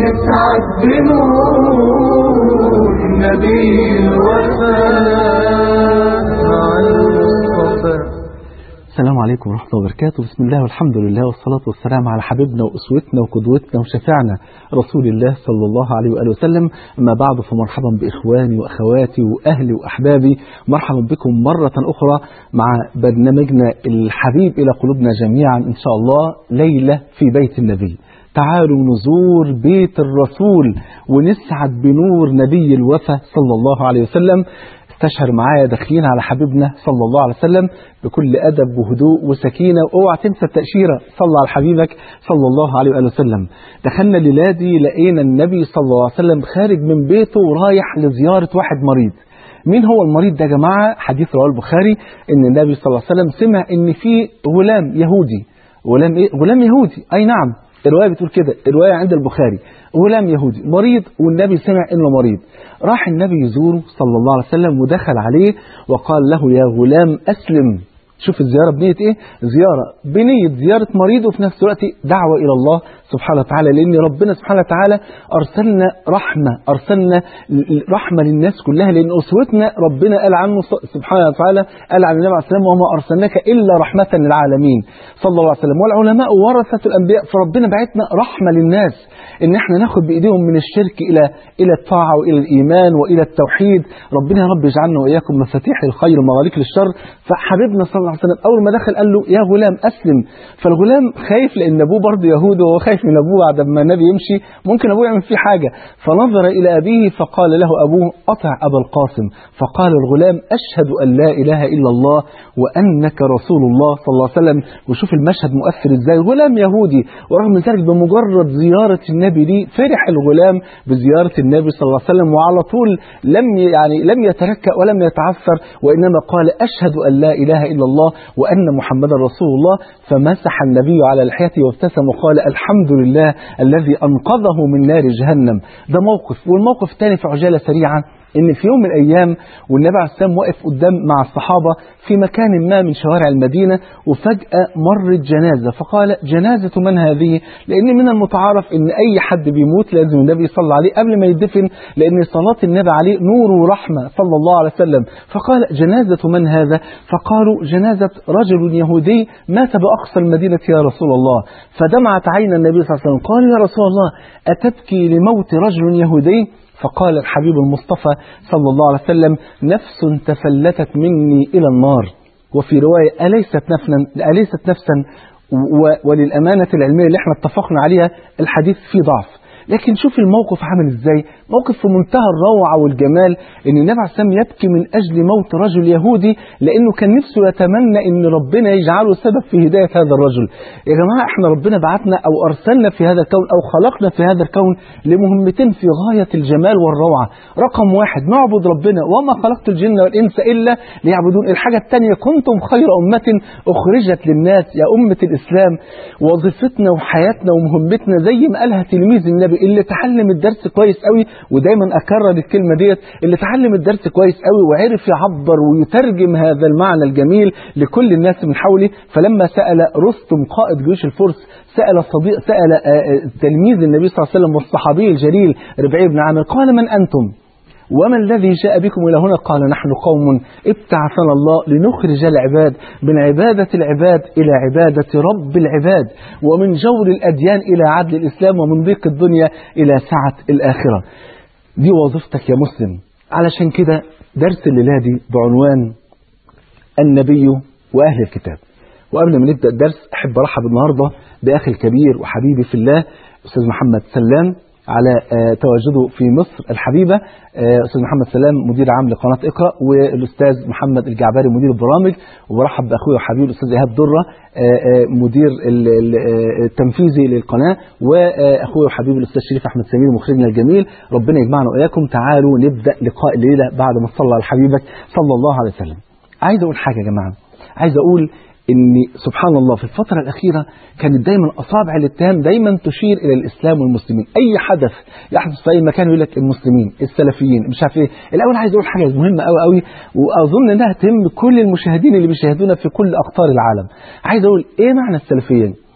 نسعد بنور نبي الوفاء مع المصطفى السلام عليكم ورحمة الله وبركاته بسم الله والحمد لله والصلاة والسلام على حبيبنا وأسوتنا وقدوتنا وشفيعنا رسول الله صلى الله عليه وآله وسلم أما بعد فمرحبا بإخواني وأخواتي وأهلي وأحبابي مرحبا بكم مرة أخرى مع برنامجنا الحبيب إلى قلوبنا جميعا إن شاء الله ليلة في بيت النبي تعالوا نزور بيت الرسول ونسعد بنور نبي الوفا صلى الله عليه وسلم استشعر معايا داخلين على حبيبنا صلى الله عليه وسلم بكل أدب وهدوء وسكينة واوعى تنسى التأشيرة صلى على حبيبك صلى الله عليه وآله وسلم دخلنا الليلة دي لقينا النبي صلى الله عليه وسلم خارج من بيته ورايح لزيارة واحد مريض مين هو المريض ده يا جماعة حديث رواه البخاري ان النبي صلى الله عليه وسلم سمع ان في غلام يهودي غلام ايه غلام يهودي اي نعم الرواية بتقول كده الرواية عند البخاري غلام يهودي مريض والنبي سمع انه مريض راح النبي يزوره صلى الله عليه وسلم ودخل عليه وقال له يا غلام أسلم شوف الزيارة بنية ايه زيارة بنية زيارة مريض وفي نفس الوقت دعوة إلى الله سبحانه وتعالى لأن ربنا سبحانه وتعالى أرسلنا رحمة أرسلنا رحمة للناس كلها لأن أسوتنا ربنا قال عنه سبحانه وتعالى قال عن النبي عليه السلام وما أرسلناك إلا رحمة للعالمين صلى الله عليه وسلم والعلماء ورثة الأنبياء فربنا بعتنا رحمة للناس إن احنا ناخد بإيديهم من الشرك إلى إلى الطاعة وإلى الإيمان وإلى التوحيد ربنا يا رب يجعلنا وإياكم مفاتيح الخير ومغاليق للشر فحبيبنا صلى الله عليه وسلم أول ما دخل قال له يا غلام أسلم فالغلام خايف لأن أبوه برضه يهودي وهو خايف من أبوه بعد ما النبي يمشي ممكن أبوه يعمل فيه حاجة فنظر إلى أبيه فقال له أبوه أطع أبا القاسم فقال الغلام أشهد أن لا إله إلا الله وأنك رسول الله صلى الله عليه وسلم وشوف المشهد مؤثر إزاي غلام يهودي ورغم ذلك بمجرد زيارة النبي ليه فرح الغلام بزيارة النبي صلى الله عليه وسلم وعلى طول لم يعني لم يتركأ ولم يتعثر وإنما قال أشهد أن لا إله إلا الله وأن محمدا رسول الله فمسح النبي على لحيته وابتسم وقال الحمد لله الذي أنقذه من نار جهنم ده موقف والموقف الثاني في عجالة سريعة ان في يوم من الايام والنبي عليه السلام واقف قدام مع الصحابه في مكان ما من شوارع المدينه وفجاه مرت جنازه فقال جنازه من هذه؟ لان من المتعارف ان اي حد بيموت لازم النبي يصلي عليه قبل ما يدفن لان صلاه النبي عليه نور ورحمه صلى الله عليه وسلم فقال جنازه من هذا؟ فقالوا جنازه رجل يهودي مات باقصى المدينه يا رسول الله فدمعت عين النبي صلى الله عليه وسلم قال يا رسول الله اتبكي لموت رجل يهودي؟ فقال الحبيب المصطفى صلى الله عليه وسلم نفس تفلتت مني إلى النار وفي رواية أليست نفسا, أليست نفسا وللأمانة العلمية اللي احنا اتفقنا عليها الحديث فيه ضعف لكن شوف الموقف عامل ازاي موقف في منتهى الروعة والجمال ان النبي عليه السلام يبكي من اجل موت رجل يهودي لانه كان نفسه يتمنى ان ربنا يجعله سبب في هداية هذا الرجل يا جماعة احنا ربنا بعتنا او ارسلنا في هذا الكون او خلقنا في هذا الكون لمهمتين في غاية الجمال والروعة رقم واحد نعبد ربنا وما خلقت الجن والانس الا ليعبدون الحاجة الثانية كنتم خير امة اخرجت للناس يا امة الاسلام وظيفتنا وحياتنا ومهمتنا زي ما قالها تلميذ النبي النبي اللي اتعلم الدرس كويس قوي ودايما اكرر الكلمه ديت اللي اتعلم الدرس كويس قوي وعرف يعبر ويترجم هذا المعنى الجميل لكل الناس من حوله فلما سال رستم قائد جيوش الفرس سال صديق سال تلميذ النبي صلى الله عليه وسلم والصحابي الجليل ربعي بن عامر قال من انتم وما الذي جاء بكم إلى هنا قال نحن قوم ابتعثنا الله لنخرج العباد من عبادة العباد إلى عبادة رب العباد ومن جور الأديان إلى عدل الإسلام ومن ضيق الدنيا إلى سعة الآخرة دي وظيفتك يا مسلم علشان كده درس الليلة دي بعنوان النبي وأهل الكتاب وقبل ما نبدأ الدرس أحب أرحب النهاردة بأخي الكبير وحبيبي في الله أستاذ محمد سلام على تواجده في مصر الحبيبة أستاذ محمد سلام مدير عام لقناة اقرأ والأستاذ محمد الجعباري مدير البرامج وبرحب بأخوي وحبيبي الأستاذ إيهاب درة مدير التنفيذي للقناة وأخوي وحبيبي الأستاذ شريف أحمد سمير مخرجنا الجميل ربنا يجمعنا وإياكم تعالوا نبدأ لقاء الليلة بعد ما صلى على حبيبك صلى الله عليه وسلم عايز أقول حاجة يا جماعة عايز أقول ان سبحان الله في الفترة الأخيرة كانت دايما أصابع الاتهام دايما تشير إلى الإسلام والمسلمين أي حدث يحدث في أي مكان يقول لك المسلمين السلفيين مش عارف إيه الأول عايز أقول حاجة مهمة أوي أوي وأظن إنها تهم كل المشاهدين اللي بيشاهدونا في كل أقطار العالم عايز أقول إيه معنى السلفيين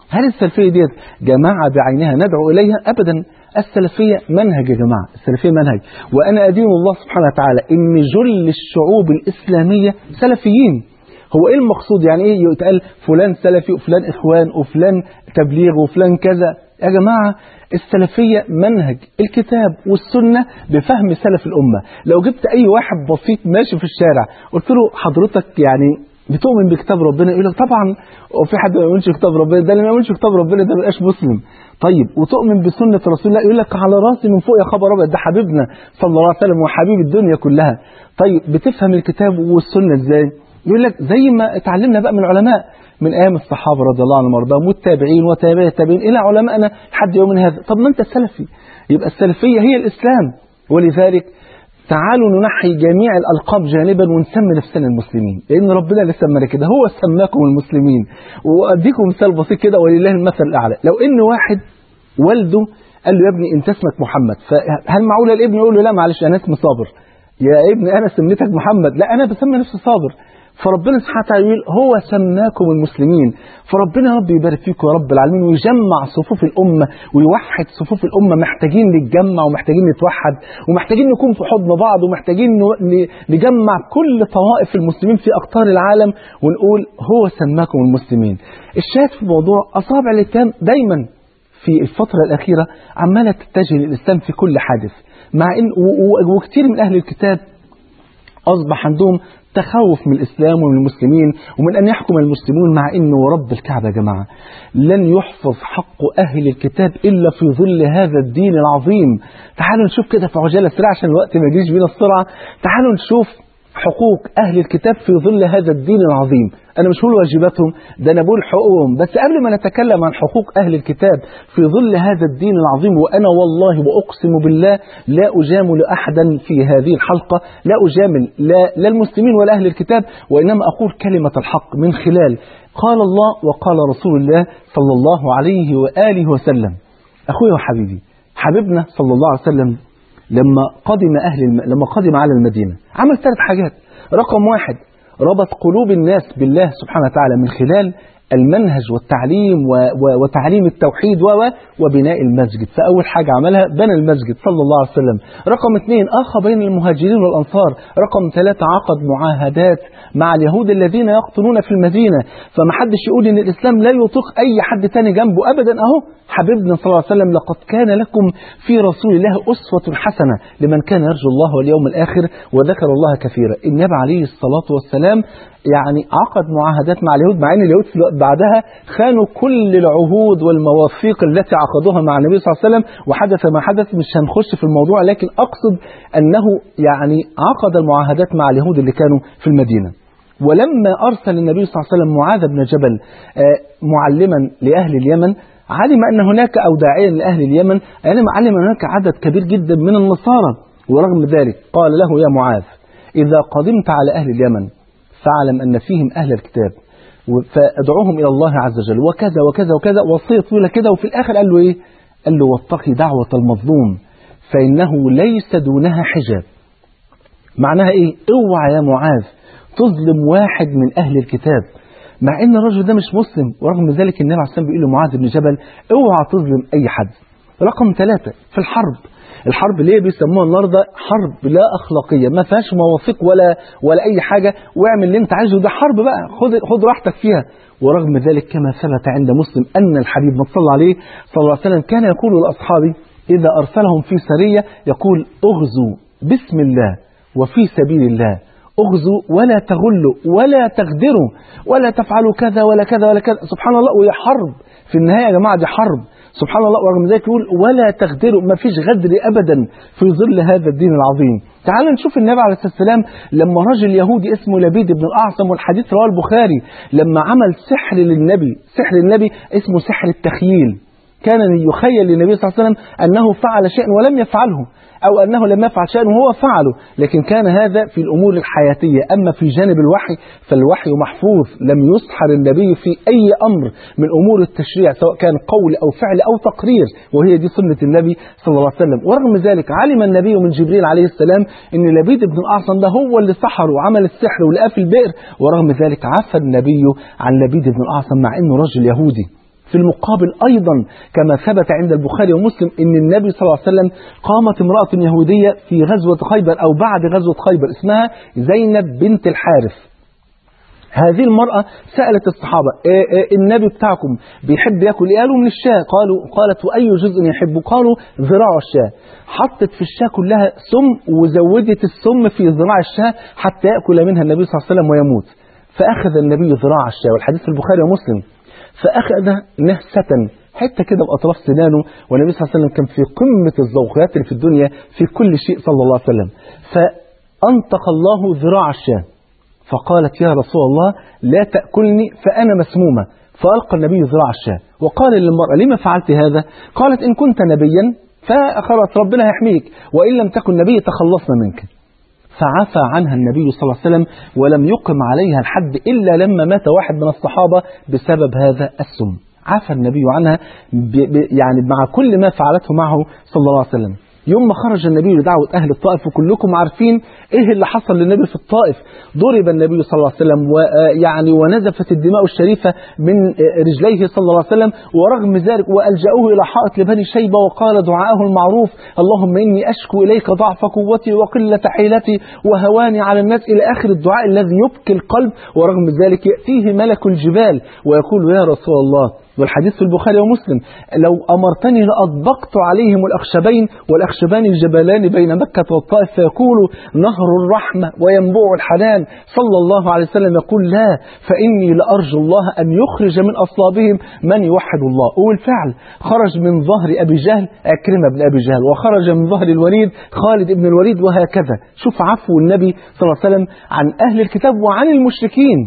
هل السلفية ديت جماعة بعينها ندعو إليها أبدا السلفية منهج يا جماعة السلفية منهج وأنا أدين الله سبحانه وتعالى إن جل الشعوب الإسلامية سلفيين هو إيه المقصود يعني إيه يتقال فلان سلفي وفلان إخوان وفلان تبليغ وفلان كذا يا جماعة السلفية منهج الكتاب والسنة بفهم سلف الأمة لو جبت أي واحد بسيط ماشي في الشارع قلت له حضرتك يعني بتؤمن بكتاب ربنا يقول لك طبعا وفي حد ما يؤمنش بكتاب ربنا ده اللي ما يؤمنش بكتاب ربنا ده ما يبقاش مسلم طيب وتؤمن بسنة رسول الله يقول لك على راسي من فوق يا خبر ابيض ده حبيبنا صلى الله عليه وسلم وحبيب الدنيا كلها طيب بتفهم الكتاب والسنة ازاي يقول لك زي ما اتعلمنا بقى من العلماء من ايام الصحابه رضي الله عنهم وارضاهم والتابعين وتابعي التابعين الى علمائنا لحد يومنا هذا طب ما انت سلفي يبقى السلفيه هي الاسلام ولذلك تعالوا ننحي جميع الالقاب جانبا ونسمي نفسنا المسلمين لان ربنا اللي سمانا كده هو سماكم المسلمين واديكم مثال بسيط كده ولله المثل الاعلى لو ان واحد والده قال له يا ابني انت اسمك محمد فهل معقول الابن يقول له لا معلش انا اسمي صابر يا ابني انا سميتك محمد لا انا بسمي نفسي صابر فربنا سبحانه وتعالى يقول هو سماكم المسلمين فربنا رب يبارك فيكم يا رب العالمين ويجمع صفوف الأمة ويوحد صفوف الأمة محتاجين نتجمع ومحتاجين نتوحد ومحتاجين نكون في حضن بعض ومحتاجين نجمع كل طوائف المسلمين في أقطار العالم ونقول هو سماكم المسلمين الشاهد في الموضوع أصابع الاتهام دايما في الفترة الأخيرة عمالة تتجه للإسلام في كل حادث مع إن وكثير من أهل الكتاب أصبح عندهم تخوف من الإسلام ومن المسلمين ومن أن يحكم المسلمون مع أنه رب الكعبة يا جماعة لن يحفظ حق أهل الكتاب إلا في ظل هذا الدين العظيم تعالوا نشوف كده في عجالة سريعة عشان الوقت ما يجيش بينا السرعة تعالوا نشوف حقوق أهل الكتاب في ظل هذا الدين العظيم أنا مش بقول واجباتهم ده أنا بقول حقوقهم بس قبل ما نتكلم عن حقوق أهل الكتاب في ظل هذا الدين العظيم وأنا والله وأقسم بالله لا أجامل أحدا في هذه الحلقة لا أجامل لا, لا المسلمين ولا أهل الكتاب وإنما أقول كلمة الحق من خلال قال الله وقال رسول الله صلى الله عليه وآله وسلم أخوي وحبيبي حبيبنا صلى الله عليه وسلم لما قدم أهل الم... لما قدم على المدينة عمل ثلاث حاجات رقم واحد ربط قلوب الناس بالله سبحانه وتعالى من خلال المنهج والتعليم و... و... وتعليم التوحيد و... وبناء المسجد فأول حاجة عملها بنى المسجد صلى الله عليه وسلم رقم اثنين أخى بين المهاجرين والأنصار رقم ثلاثة عقد معاهدات مع اليهود الذين يقتلون في المدينة فما حدش يقول ان الاسلام لا يطيق اي حد تاني جنبه ابدا اهو حبيبنا صلى الله عليه وسلم لقد كان لكم في رسول الله اسوة حسنة لمن كان يرجو الله واليوم الاخر وذكر الله كثيرا النبي عليه الصلاة والسلام يعني عقد معاهدات مع اليهود مع ان اليهود في الوقت بعدها خانوا كل العهود والمواثيق التي عقدوها مع النبي صلى الله عليه وسلم وحدث ما حدث مش هنخش في الموضوع لكن اقصد انه يعني عقد المعاهدات مع اليهود اللي كانوا في المدينه ولما أرسل النبي صلى الله عليه وسلم معاذ بن جبل معلما لأهل اليمن علم أن هناك أو داعيا لأهل اليمن علم علم أن هناك عدد كبير جدا من النصارى ورغم ذلك قال له يا معاذ إذا قدمت على أهل اليمن فاعلم أن فيهم أهل الكتاب فادعوهم إلى الله عز وجل وكذا وكذا وكذا وصية طويلة كده وفي الآخر قال له إيه قال له واتقي دعوة المظلوم فإنه ليس دونها حجاب معناها إيه اوعى يا معاذ تظلم واحد من أهل الكتاب مع ان الرجل ده مش مسلم ورغم ذلك النبي عليه الصلاه والسلام بيقول لمعاذ بن جبل اوعى تظلم اي حد رقم ثلاثة في الحرب الحرب ليه بيسموها النهارده حرب لا اخلاقيه ما فيهاش مواثيق ولا ولا اي حاجه واعمل اللي انت عايزه ده حرب بقى خد خد راحتك فيها ورغم ذلك كما ثبت عند مسلم ان الحبيب ما صلى عليه صلى الله عليه وسلم كان يقول لاصحابه اذا ارسلهم في سريه يقول اغزوا بسم الله وفي سبيل الله اغزوا ولا تغلوا ولا تغدروا ولا تفعلوا كذا ولا كذا ولا كذا سبحان الله وهي حرب في النهاية يا جماعة دي حرب سبحان الله ورغم ذلك يقول ولا تغدروا ما فيش غدر أبدا في ظل هذا الدين العظيم تعال نشوف النبي عليه الصلاة والسلام لما رجل يهودي اسمه لبيد بن الأعصم والحديث رواه البخاري لما عمل سحر للنبي سحر للنبي اسمه سحر التخييل كان يخيل للنبي صلى الله عليه وسلم أنه فعل شيئا ولم يفعله أو أنه لم يفعل شيئا وهو فعله لكن كان هذا في الأمور الحياتية أما في جانب الوحي فالوحي محفوظ لم يسحر النبي في أي أمر من أمور التشريع سواء كان قول أو فعل أو تقرير وهي دي سنة النبي صلى الله عليه وسلم ورغم ذلك علم النبي من جبريل عليه السلام أن لبيد بن الأعصم ده هو اللي سحر وعمل السحر ولقاه في البئر ورغم ذلك عفى النبي عن لبيد بن الأعصم مع أنه رجل يهودي في المقابل أيضا كما ثبت عند البخاري ومسلم أن النبي صلى الله عليه وسلم قامت امرأة يهودية في غزوة خيبر أو بعد غزوة خيبر اسمها زينب بنت الحارث هذه المرأة سألت الصحابة إيه إيه النبي بتاعكم بيحب ياكل ايه قالوا من الشاة قالوا قالت وأي جزء يحب قالوا ذراع الشاة حطت في الشاة كلها سم وزودت السم في ذراع الشاة حتى يأكل منها النبي صلى الله عليه وسلم ويموت فأخذ النبي ذراع الشاة والحديث في البخاري ومسلم فأخذ نهسة حتة كده بأطراف سنانه والنبي صلى الله عليه وسلم كان في قمة الذوقيات اللي في الدنيا في كل شيء صلى الله عليه وسلم فأنطق الله ذراع الشاة فقالت يا رسول الله لا تأكلني فأنا مسمومة فألقى النبي ذراع الشاة وقال للمرأة لما فعلت هذا قالت إن كنت نبيا فخلاص ربنا يحميك وإن لم تكن نبي تخلصنا منك فعفى عنها النبي صلى الله عليه وسلم ولم يقم عليها الحد إلا لما مات واحد من الصحابة بسبب هذا السم عفى النبي عنها ب ب يعني مع كل ما فعلته معه صلى الله عليه وسلم يوم ما خرج النبي لدعوة أهل الطائف وكلكم عارفين إيه اللي حصل للنبي في الطائف ضرب النبي صلى الله عليه وسلم ويعني ونزفت الدماء الشريفة من رجليه صلى الله عليه وسلم ورغم ذلك وألجأوه إلى حائط لبني شيبة وقال دعاءه المعروف اللهم إني أشكو إليك ضعف قوتي وقلة حيلتي وهواني على الناس إلى آخر الدعاء الذي يبكي القلب ورغم ذلك يأتيه ملك الجبال ويقول يا رسول الله والحديث في البخاري ومسلم لو أمرتني لأطبقت عليهم الأخشبين والأخشبان الجبلان بين مكة والطائف فيقول نهر الرحمة وينبوع الحنان صلى الله عليه وسلم يقول لا فإني لأرجو الله أن يخرج من أصلابهم من يوحد الله وبالفعل خرج من ظهر أبي جهل أكرمة بن أبي جهل وخرج من ظهر الوليد خالد بن الوليد وهكذا شوف عفو النبي صلى الله عليه وسلم عن أهل الكتاب وعن المشركين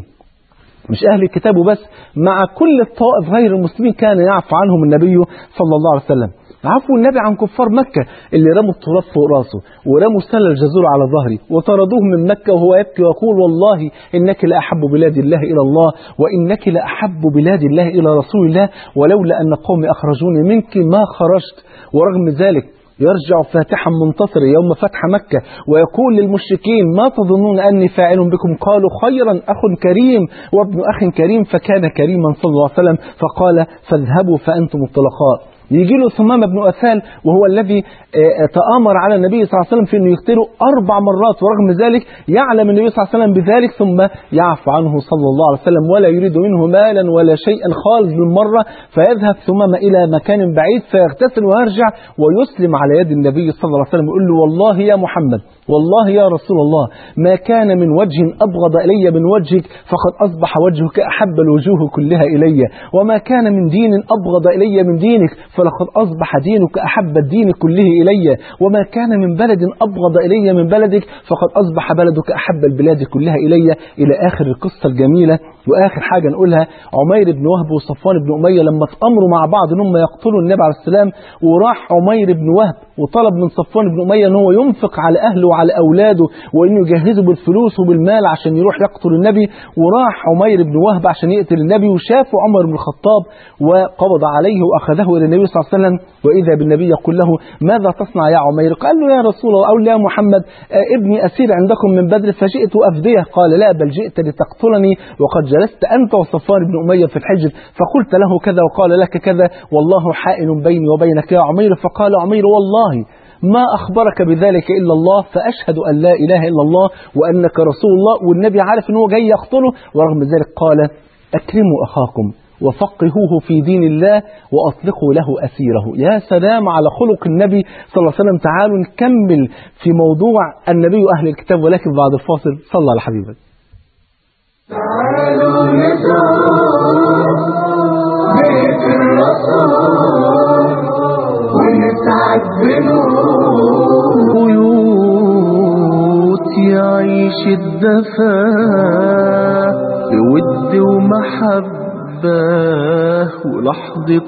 مش أهل الكتاب وبس مع كل الطوائف غير المسلمين كان يعفو عنهم النبي صلى الله عليه وسلم عفو النبي عن كفار مكة اللي رموا التراب فوق راسه ورموا سل الجزور على ظهري وطردوه من مكة وهو يبكي ويقول والله إنك لأحب بلاد الله إلى الله وإنك لأحب بلاد الله إلى رسول الله ولولا أن قومي أخرجوني منك ما خرجت ورغم ذلك يرجع فاتحا منتصرا يوم فتح مكة ويقول للمشركين ما تظنون أني فاعل بكم قالوا خيرا أخ كريم وابن أخ كريم فكان كريما صلى الله عليه وسلم فقال فاذهبوا فأنتم الطلقاء يجي له ثمامة بن أثال وهو الذي تآمر على النبي صلى الله عليه وسلم في أنه يقتله أربع مرات ورغم ذلك يعلم النبي صلى الله عليه وسلم بذلك ثم يعفو عنه صلى الله عليه وسلم ولا يريد منه مالا ولا شيئا خالص بالمرة فيذهب ثمامة إلى مكان بعيد فيغتسل ويرجع ويسلم على يد النبي صلى الله عليه وسلم يقول له والله يا محمد والله يا رسول الله ما كان من وجه أبغض إلي من وجهك فقد أصبح وجهك أحب الوجوه كلها إلي وما كان من دين أبغض إلي من دينك فلقد أصبح دينك أحب الدين كله إلي وما كان من بلد أبغض إلي من بلدك فقد أصبح بلدك أحب البلاد كلها إلي إلى آخر القصة الجميلة وآخر حاجة نقولها عمير بن وهب وصفوان بن أمية لما تأمروا مع بعض أن هم يقتلوا النبي عليه السلام وراح عمير بن وهب وطلب من صفوان بن أمية أن هو ينفق على أهله وعلى أولاده وأنه يجهزه بالفلوس وبالمال عشان يروح يقتل النبي وراح عمير بن وهب عشان يقتل النبي وشافه عمر بن الخطاب وقبض عليه وأخذه إلى النبي صلى الله عليه وسلم وإذا بالنبي يقول له ماذا تصنع يا عمير قال له يا رسول الله أو يا محمد ابني أسير عندكم من بدر فجئت أفديه قال لا بل جئت لتقتلني وقد جلست أنت وصفوان بن أمية في الحجر فقلت له كذا وقال لك كذا والله حائل بيني وبينك يا عمير فقال عمير والله ما أخبرك بذلك إلا الله فأشهد أن لا إله إلا الله وأنك رسول الله والنبي عارف أنه جاي يقتله ورغم ذلك قال أكرموا أخاكم وفقهوه في دين الله وأطلقوا له أسيره يا سلام على خلق النبي صلى الله عليه وسلم تعالوا نكمل في موضوع النبي أهل الكتاب ولكن بعد الفاصل صلى على حبيبك تعالوا نزور بيت الرسول ونسعد بنور بيوت يعيش الدفا بود ومحبة ولحظة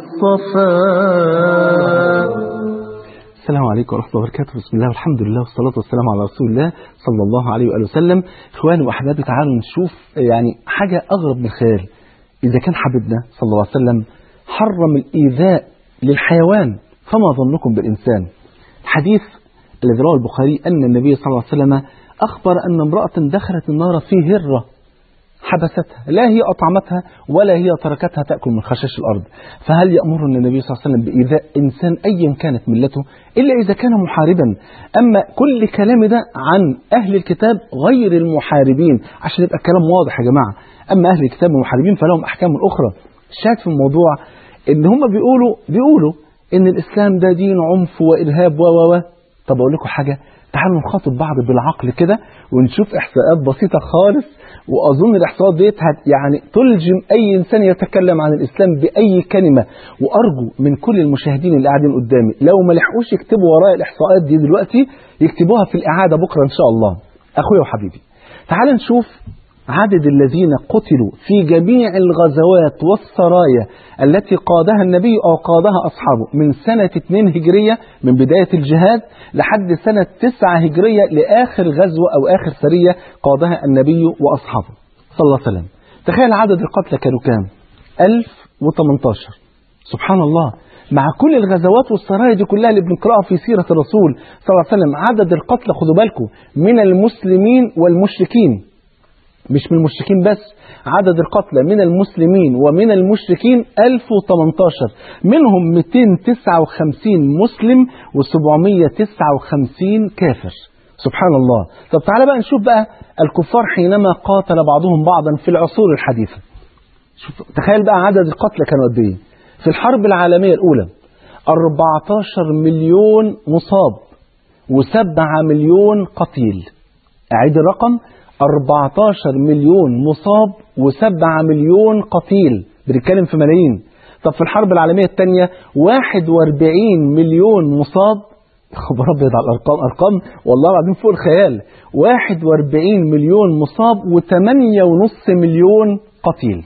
صفا السلام عليكم ورحمة الله وبركاته بسم الله والحمد لله والصلاة والسلام على رسول الله صلى الله عليه وآله وسلم إخواني وأحبابي تعالوا نشوف يعني حاجة أغرب من الخيال إذا كان حبيبنا صلى الله عليه وسلم حرم الإيذاء للحيوان فما ظنكم بالإنسان حديث الذي رواه البخاري أن النبي صلى الله عليه وسلم أخبر أن امرأة دخلت النار في هرة حبستها لا هي أطعمتها ولا هي تركتها تأكل من خشاش الأرض فهل يأمرنا النبي صلى الله عليه وسلم بإيذاء إنسان أيا كانت ملته إلا إذا كان محاربا أما كل كلام ده عن أهل الكتاب غير المحاربين عشان يبقى الكلام واضح يا جماعة أما أهل الكتاب المحاربين فلهم أحكام أخرى الشاهد في الموضوع إن هم بيقولوا بيقولوا إن الإسلام ده دين عنف وإرهاب و و و طب أقول لكم حاجة تعالوا نخاطب بعض بالعقل كده ونشوف إحصاءات بسيطة خالص وأظن الإحصاءات ديت هت- يعني تلجم أي إنسان يتكلم عن الإسلام بأي كلمة وأرجو من كل المشاهدين اللي قاعدين قدامي لو ما لحقوش يكتبوا ورايا الإحصاءات دي دلوقتي يكتبوها في الإعادة بكرة إن شاء الله أخويا وحبيبي تعال نشوف عدد الذين قتلوا في جميع الغزوات والسرايا التي قادها النبي أو قادها أصحابه من سنة 2 هجرية من بداية الجهاد لحد سنة 9 هجرية لآخر غزوة أو آخر سرية قادها النبي وأصحابه صلى الله عليه وسلم تخيل عدد القتلى كانوا كام 1018 سبحان الله مع كل الغزوات والسرايا دي كلها اللي بنقراها في سيرة الرسول صلى الله عليه وسلم عدد القتلى خدوا بالكم من المسلمين والمشركين مش من المشركين بس عدد القتلى من المسلمين ومن المشركين 1018 منهم 259 مسلم و759 كافر سبحان الله طب تعالى بقى نشوف بقى الكفار حينما قاتل بعضهم بعضا في العصور الحديثة شوف تخيل بقى عدد القتلى كانوا قد ايه في الحرب العالمية الأولى 14 مليون مصاب و7 مليون قتيل أعيد الرقم 14 مليون مصاب و7 مليون قتيل بنتكلم في ملايين طب في الحرب العالمية الثانية 41 مليون مصاب خبر ابيض على الارقام ارقام والله العظيم فوق الخيال 41 مليون مصاب و8.5 مليون قتيل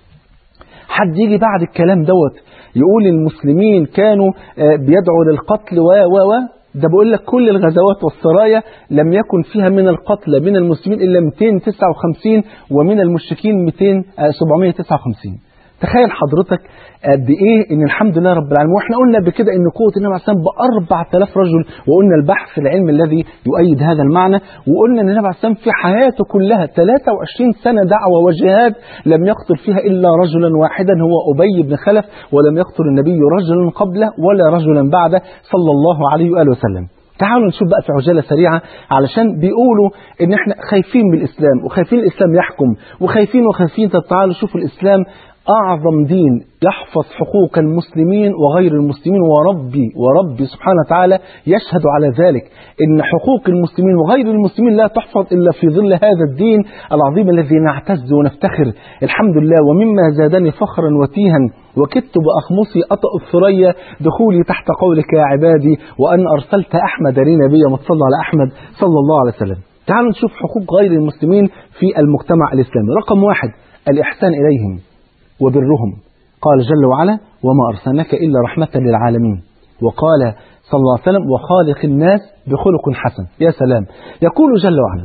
حد يجي بعد الكلام دوت يقول المسلمين كانوا آه، بيدعوا للقتل و و و ده بقول لك كل الغزوات والسرايا لم يكن فيها من القتلى من المسلمين الا 259 ومن المشركين 200 آه، 759 تخيل حضرتك قد ايه ان الحمد لله رب العالمين واحنا قلنا بكده ان قوه النبي عليه السلام ب 4000 رجل وقلنا البحث العلمي الذي يؤيد هذا المعنى وقلنا ان النبي عليه السلام في حياته كلها 23 سنه دعوه وجهاد لم يقتل فيها الا رجلا واحدا هو ابي بن خلف ولم يقتل النبي رجلا قبله ولا رجلا بعده صلى الله عليه واله وسلم تعالوا نشوف بقى في عجاله سريعه علشان بيقولوا ان احنا خايفين من الاسلام وخايفين الاسلام يحكم وخايفين وخايفين طب تعالوا شوفوا الاسلام أعظم دين يحفظ حقوق المسلمين وغير المسلمين وربي وربي سبحانه وتعالى يشهد على ذلك إن حقوق المسلمين وغير المسلمين لا تحفظ إلا في ظل هذا الدين العظيم الذي نعتز ونفتخر الحمد لله ومما زادني فخرا وتيها وكدت بأخمصي أطأ الثريا دخولي تحت قولك يا عبادي وأن أرسلت أحمد لي نبيا ما تصلى على أحمد صلى الله عليه وسلم تعالوا نشوف حقوق غير المسلمين في المجتمع الإسلامي رقم واحد الإحسان إليهم وبرهم قال جل وعلا وما أرسلناك إلا رحمة للعالمين وقال صلى الله عليه وسلم وخالق الناس بخلق حسن يا سلام يقول جل وعلا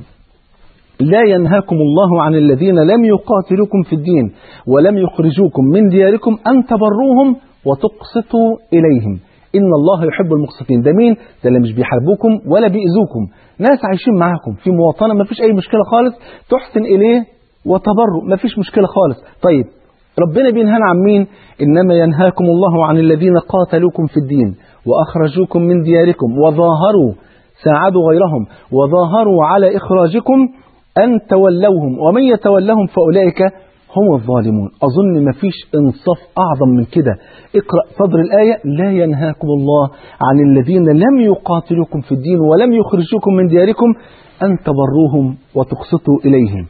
لا ينهاكم الله عن الذين لم يقاتلوكم في الدين ولم يخرجوكم من دياركم أن تبروهم وتقسطوا إليهم إن الله يحب المقسطين ده مين؟ ده اللي مش بيحاربوكم ولا بيأذوكم ناس عايشين معاكم في مواطنة ما فيش أي مشكلة خالص تحسن إليه وتبروا ما فيش مشكلة خالص طيب ربنا بينهانا عن مين إنما ينهاكم الله عن الذين قاتلوكم في الدين وأخرجوكم من دياركم وظاهروا ساعدوا غيرهم وظاهروا على إخراجكم أن تولوهم ومن يتولهم فأولئك هم الظالمون أظن ما فيش إنصاف أعظم من كده اقرأ صدر الآية لا ينهاكم الله عن الذين لم يقاتلوكم في الدين ولم يخرجوكم من دياركم أن تبروهم وتقسطوا إليهم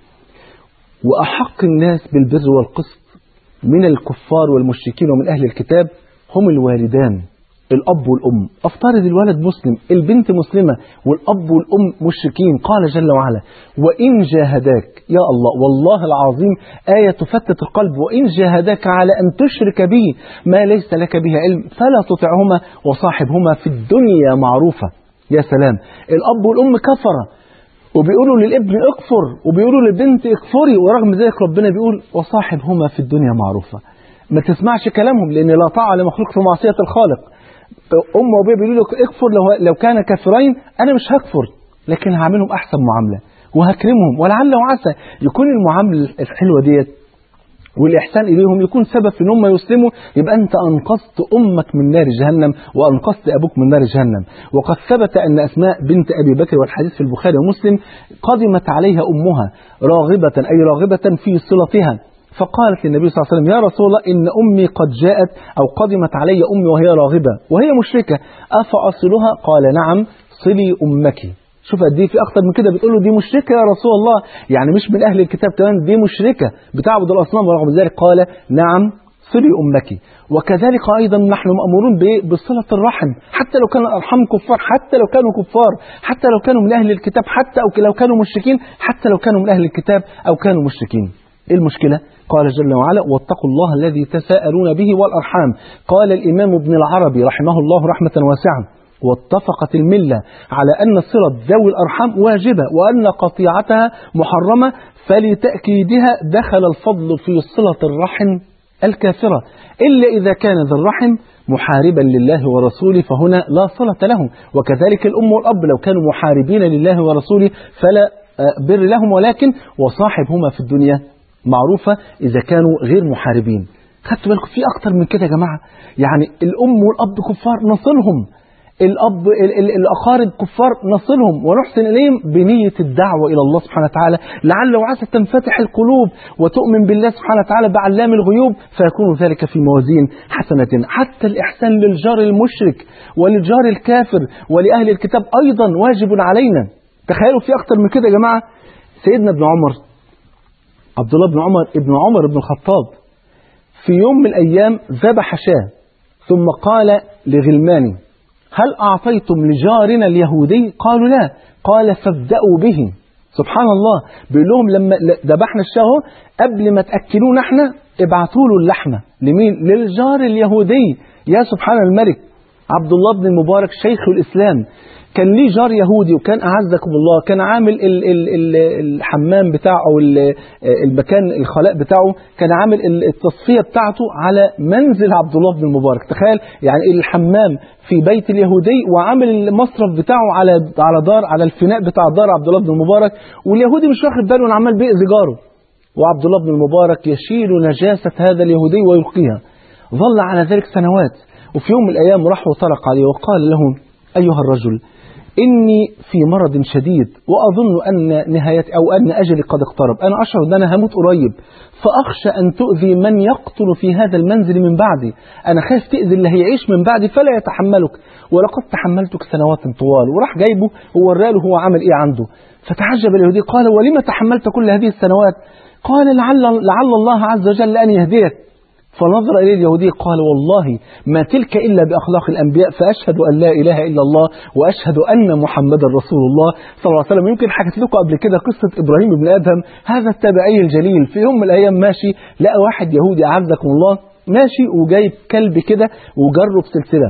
وأحق الناس بالبر والقسط من الكفار والمشركين ومن أهل الكتاب هم الوالدان الأب والأم أفترض الولد مسلم البنت مسلمة والأب والأم مشركين قال جل وعلا وإن جاهداك يا الله والله العظيم آية تفتت القلب وإن جاهداك على أن تشرك بي ما ليس لك به علم فلا تطعهما وصاحبهما في الدنيا معروفة يا سلام الأب والأم كفرة وبيقولوا للابن اكفر وبيقولوا للبنت اكفري ورغم ذلك ربنا بيقول وصاحبهما في الدنيا معروفة ما تسمعش كلامهم لأن لا طاعة لمخلوق في معصية الخالق أم وأبويا بيقولوا لك اكفر لو, لو كان كافرين أنا مش هكفر لكن هعملهم أحسن معاملة وهكرمهم ولعل وعسى يكون المعامله الحلوه ديت والإحسان إليهم يكون سبب في إن هم يسلموا يبقى أنت أنقذت أمك من نار جهنم وأنقذت أبوك من نار جهنم وقد ثبت أن أسماء بنت أبي بكر والحديث في البخاري ومسلم قدمت عليها أمها راغبة أي راغبة في صلتها فقالت للنبي صلى الله عليه وسلم يا رسول الله إن أمي قد جاءت أو قدمت علي أمي وهي راغبة وهي مشركة أفأصلها قال نعم صلي أمك شوف قد ايه في اكتر من كده بتقول له دي مشركه يا رسول الله يعني مش من اهل الكتاب كمان دي مشركه بتعبد الاصنام ورغم ذلك قال نعم صلي امك وكذلك ايضا نحن مامورون ب- بصله الرحم حتى لو كان الارحام كفار حتى لو كانوا كفار حتى لو كانوا من اهل الكتاب حتى او لو كانوا مشركين حتى لو كانوا من اهل الكتاب او كانوا مشركين ايه المشكله قال جل وعلا واتقوا الله الذي تساءلون به والارحام قال الامام ابن العربي رحمه الله رحمه واسعه واتفقت الملة على أن صلة ذوي الأرحام واجبة وأن قطيعتها محرمة فلتأكيدها دخل الفضل في صلة الرحم الكافرة إلا إذا كان ذا الرحم محاربا لله ورسوله فهنا لا صلة له وكذلك الأم والأب لو كانوا محاربين لله ورسوله فلا آه، بر لهم ولكن وصاحبهما في الدنيا معروفة إذا كانوا غير محاربين خدتوا بالكم في أكتر من كده يا جماعة يعني الأم والأب كفار نصلهم الأب ال- ال- الأقارب كفار نصلهم ونحسن إليهم بنية الدعوة إلى الله سبحانه وتعالى لعل وعسى تنفتح القلوب وتؤمن بالله سبحانه وتعالى بعلام الغيوب فيكون ذلك في موازين حسنة حتى الإحسان للجار المشرك وللجار الكافر ولأهل الكتاب أيضا واجب علينا تخيلوا في أكتر من كده يا جماعة سيدنا ابن عمر عبد الله بن عمر ابن عمر بن الخطاب في يوم من الأيام ذبح شاة ثم قال لغلمانه هل أعطيتم لجارنا اليهودي قالوا لا قال فابدأوا به سبحان الله بيقول لهم لما ذبحنا الشاه قبل ما تأكلونا احنا ابعتوا له اللحمة لمين للجار اليهودي يا سبحان الملك عبد الله بن المبارك شيخ الإسلام كان ليه جار يهودي وكان أعزكم الله كان عامل ال ال ال الحمام بتاعه أو ال- المكان الخلاء بتاعه كان عامل ال- التصفية بتاعته على منزل عبد الله بن المبارك تخيل يعني الحمام في بيت اليهودي وعامل المصرف بتاعه على على دار على الفناء بتاع دار عبد الله بن المبارك واليهودي مش واخد باله انه عمال بيأذي جاره وعبد الله بن المبارك يشيل نجاسة هذا اليهودي ويلقيها ظل على ذلك سنوات وفي يوم من الأيام راح وطرق عليه وقال له أيها الرجل إني في مرض شديد وأظن أن نهايتي أو أن أجلي قد اقترب أنا أشعر أن أنا هموت قريب فأخشى أن تؤذي من يقتل في هذا المنزل من بعدي أنا خايف تأذي اللي هيعيش من بعدي فلا يتحملك ولقد تحملتك سنوات طوال وراح جايبه ووراله هو عمل إيه عنده فتعجب اليهودي قال ولم تحملت كل هذه السنوات قال لعل, لعل الله عز وجل أن يهديك فنظر إليه اليهودي قال والله ما تلك إلا بأخلاق الأنبياء فأشهد أن لا إله إلا الله وأشهد أن محمدا رسول الله صلى الله عليه وسلم يمكن حكيت لكم قبل كده قصة إبراهيم بن أدهم هذا التابعي الجليل في يوم من الأيام ماشي لقى واحد يهودي أعزكم الله ماشي وجايب كلب كده وجره بسلسلة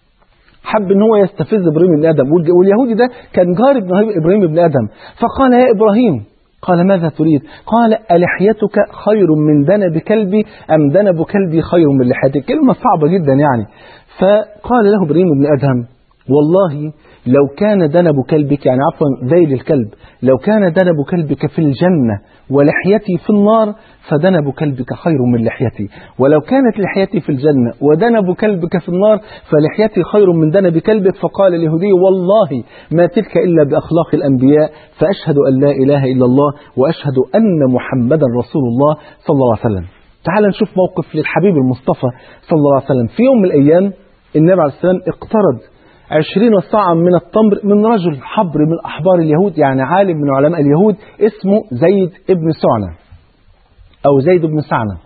حب ان هو يستفز ابراهيم بن ادم والج- واليهودي ده كان جار ابن ابراهيم بن ادم فقال يا ابراهيم قال ماذا تريد قال ألحيتك خير من دنب كلبي أم دنب كلبي خير من لحيتك كلمة صعبة جدا يعني فقال له ابراهيم بن أدهم والله لو كان دنب كلبك يعني عفوا ذيل الكلب لو كان دنب كلبك في الجنة ولحيتي في النار فدنب كلبك خير من لحيتي ولو كانت لحيتي في الجنة ودنب كلبك في النار فلحيتي خير من دنب كلبك فقال اليهودي والله ما تلك إلا بأخلاق الأنبياء فأشهد أن لا إله إلا الله وأشهد أن محمدا رسول الله صلى الله عليه وسلم تعال نشوف موقف للحبيب المصطفى صلى الله عليه وسلم في يوم من الأيام النبي عليه السلام اقترض عشرين صاعا من التمر من رجل حبر من أحبار اليهود يعني عالم من علماء اليهود اسمه زيد ابن سعنة أو زيد بن سعنة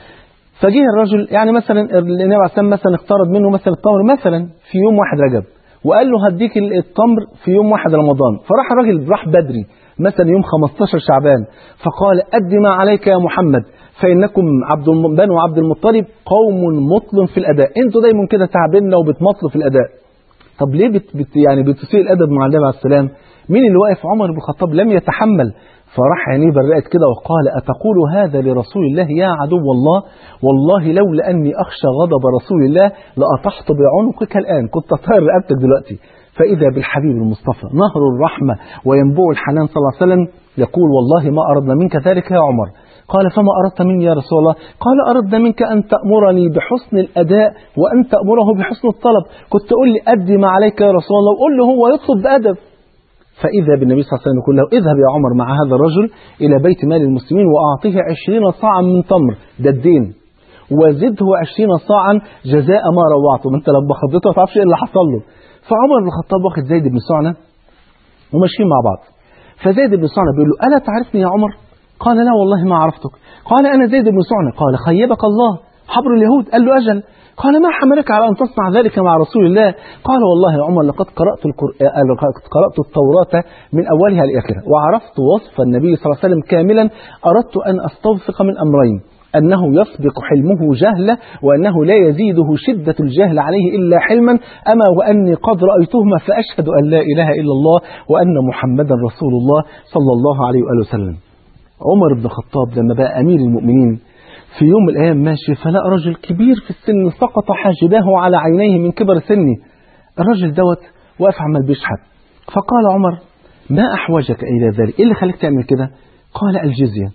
فجه الرجل يعني مثلا النبي عليه السلام مثلا اقترض منه مثلا التمر مثلا في يوم واحد رجب وقال له هديك التمر في يوم واحد رمضان فراح الراجل راح بدري مثلا يوم 15 شعبان فقال أد ما عليك يا محمد فإنكم عبد الم- بنو عبد المطلب قوم مطل في الأداء انتوا دايما كده تعبنا وبتمطلوا في الأداء طب ليه بت بت يعني بتسيء الادب مع النبي عليه السلام مين اللي واقف عمر بن الخطاب لم يتحمل فراح عينيه برقت كده وقال أتقول هذا لرسول الله يا عدو الله والله لولا أني أخشى غضب رسول الله لأطحت بعنقك الآن كنت طاير رقبتك دلوقتي فإذا بالحبيب المصطفى نهر الرحمة وينبوع الحنان صلى الله عليه وسلم يقول والله ما أردنا منك ذلك يا عمر قال فما أردت مني يا رسول الله قال أردنا منك أن تأمرني بحسن الأداء وأن تأمره بحسن الطلب كنت تقول لي أدي ما عليك يا رسول الله وقول له هو يطلب بأدب فإذا بالنبي صلى الله عليه وسلم يقول له اذهب يا عمر مع هذا الرجل إلى بيت مال المسلمين وأعطيه عشرين صاعا من تمر ده الدين وزده عشرين صاعا جزاء ما روعته ما انت لما خضته ما تعرفش ايه اللي حصل له فعمر بن الخطاب واخد زيد بن سعنة وماشيين مع بعض فزيد بن سعنة بيقول له ألا تعرفني يا عمر قال لا والله ما عرفتك قال أنا زيد بن سعنة قال خيبك الله حبر اليهود قال له أجل قال ما حملك على أن تصنع ذلك مع رسول الله قال والله يا عمر لقد قرأت, القرآن لقد قرأت التوراة من أولها لآخرها وعرفت وصف النبي صلى الله عليه وسلم كاملا أردت أن أستوثق من أمرين أنه يسبق حلمه جهلة وأنه لا يزيده شدة الجهل عليه إلا حلما أما وأني قد رأيتهما فأشهد أن لا إله إلا الله وأن محمدا رسول الله صلى الله عليه وآله وسلم عمر بن الخطاب لما بقى أمير المؤمنين في يوم من الأيام ماشي فلقى رجل كبير في السن سقط حاجباه على عينيه من كبر سنه الرجل دوت واقف عمال بيشحت فقال عمر ما أحوجك إلى ذلك إيه اللي خليك تعمل كده قال الجزية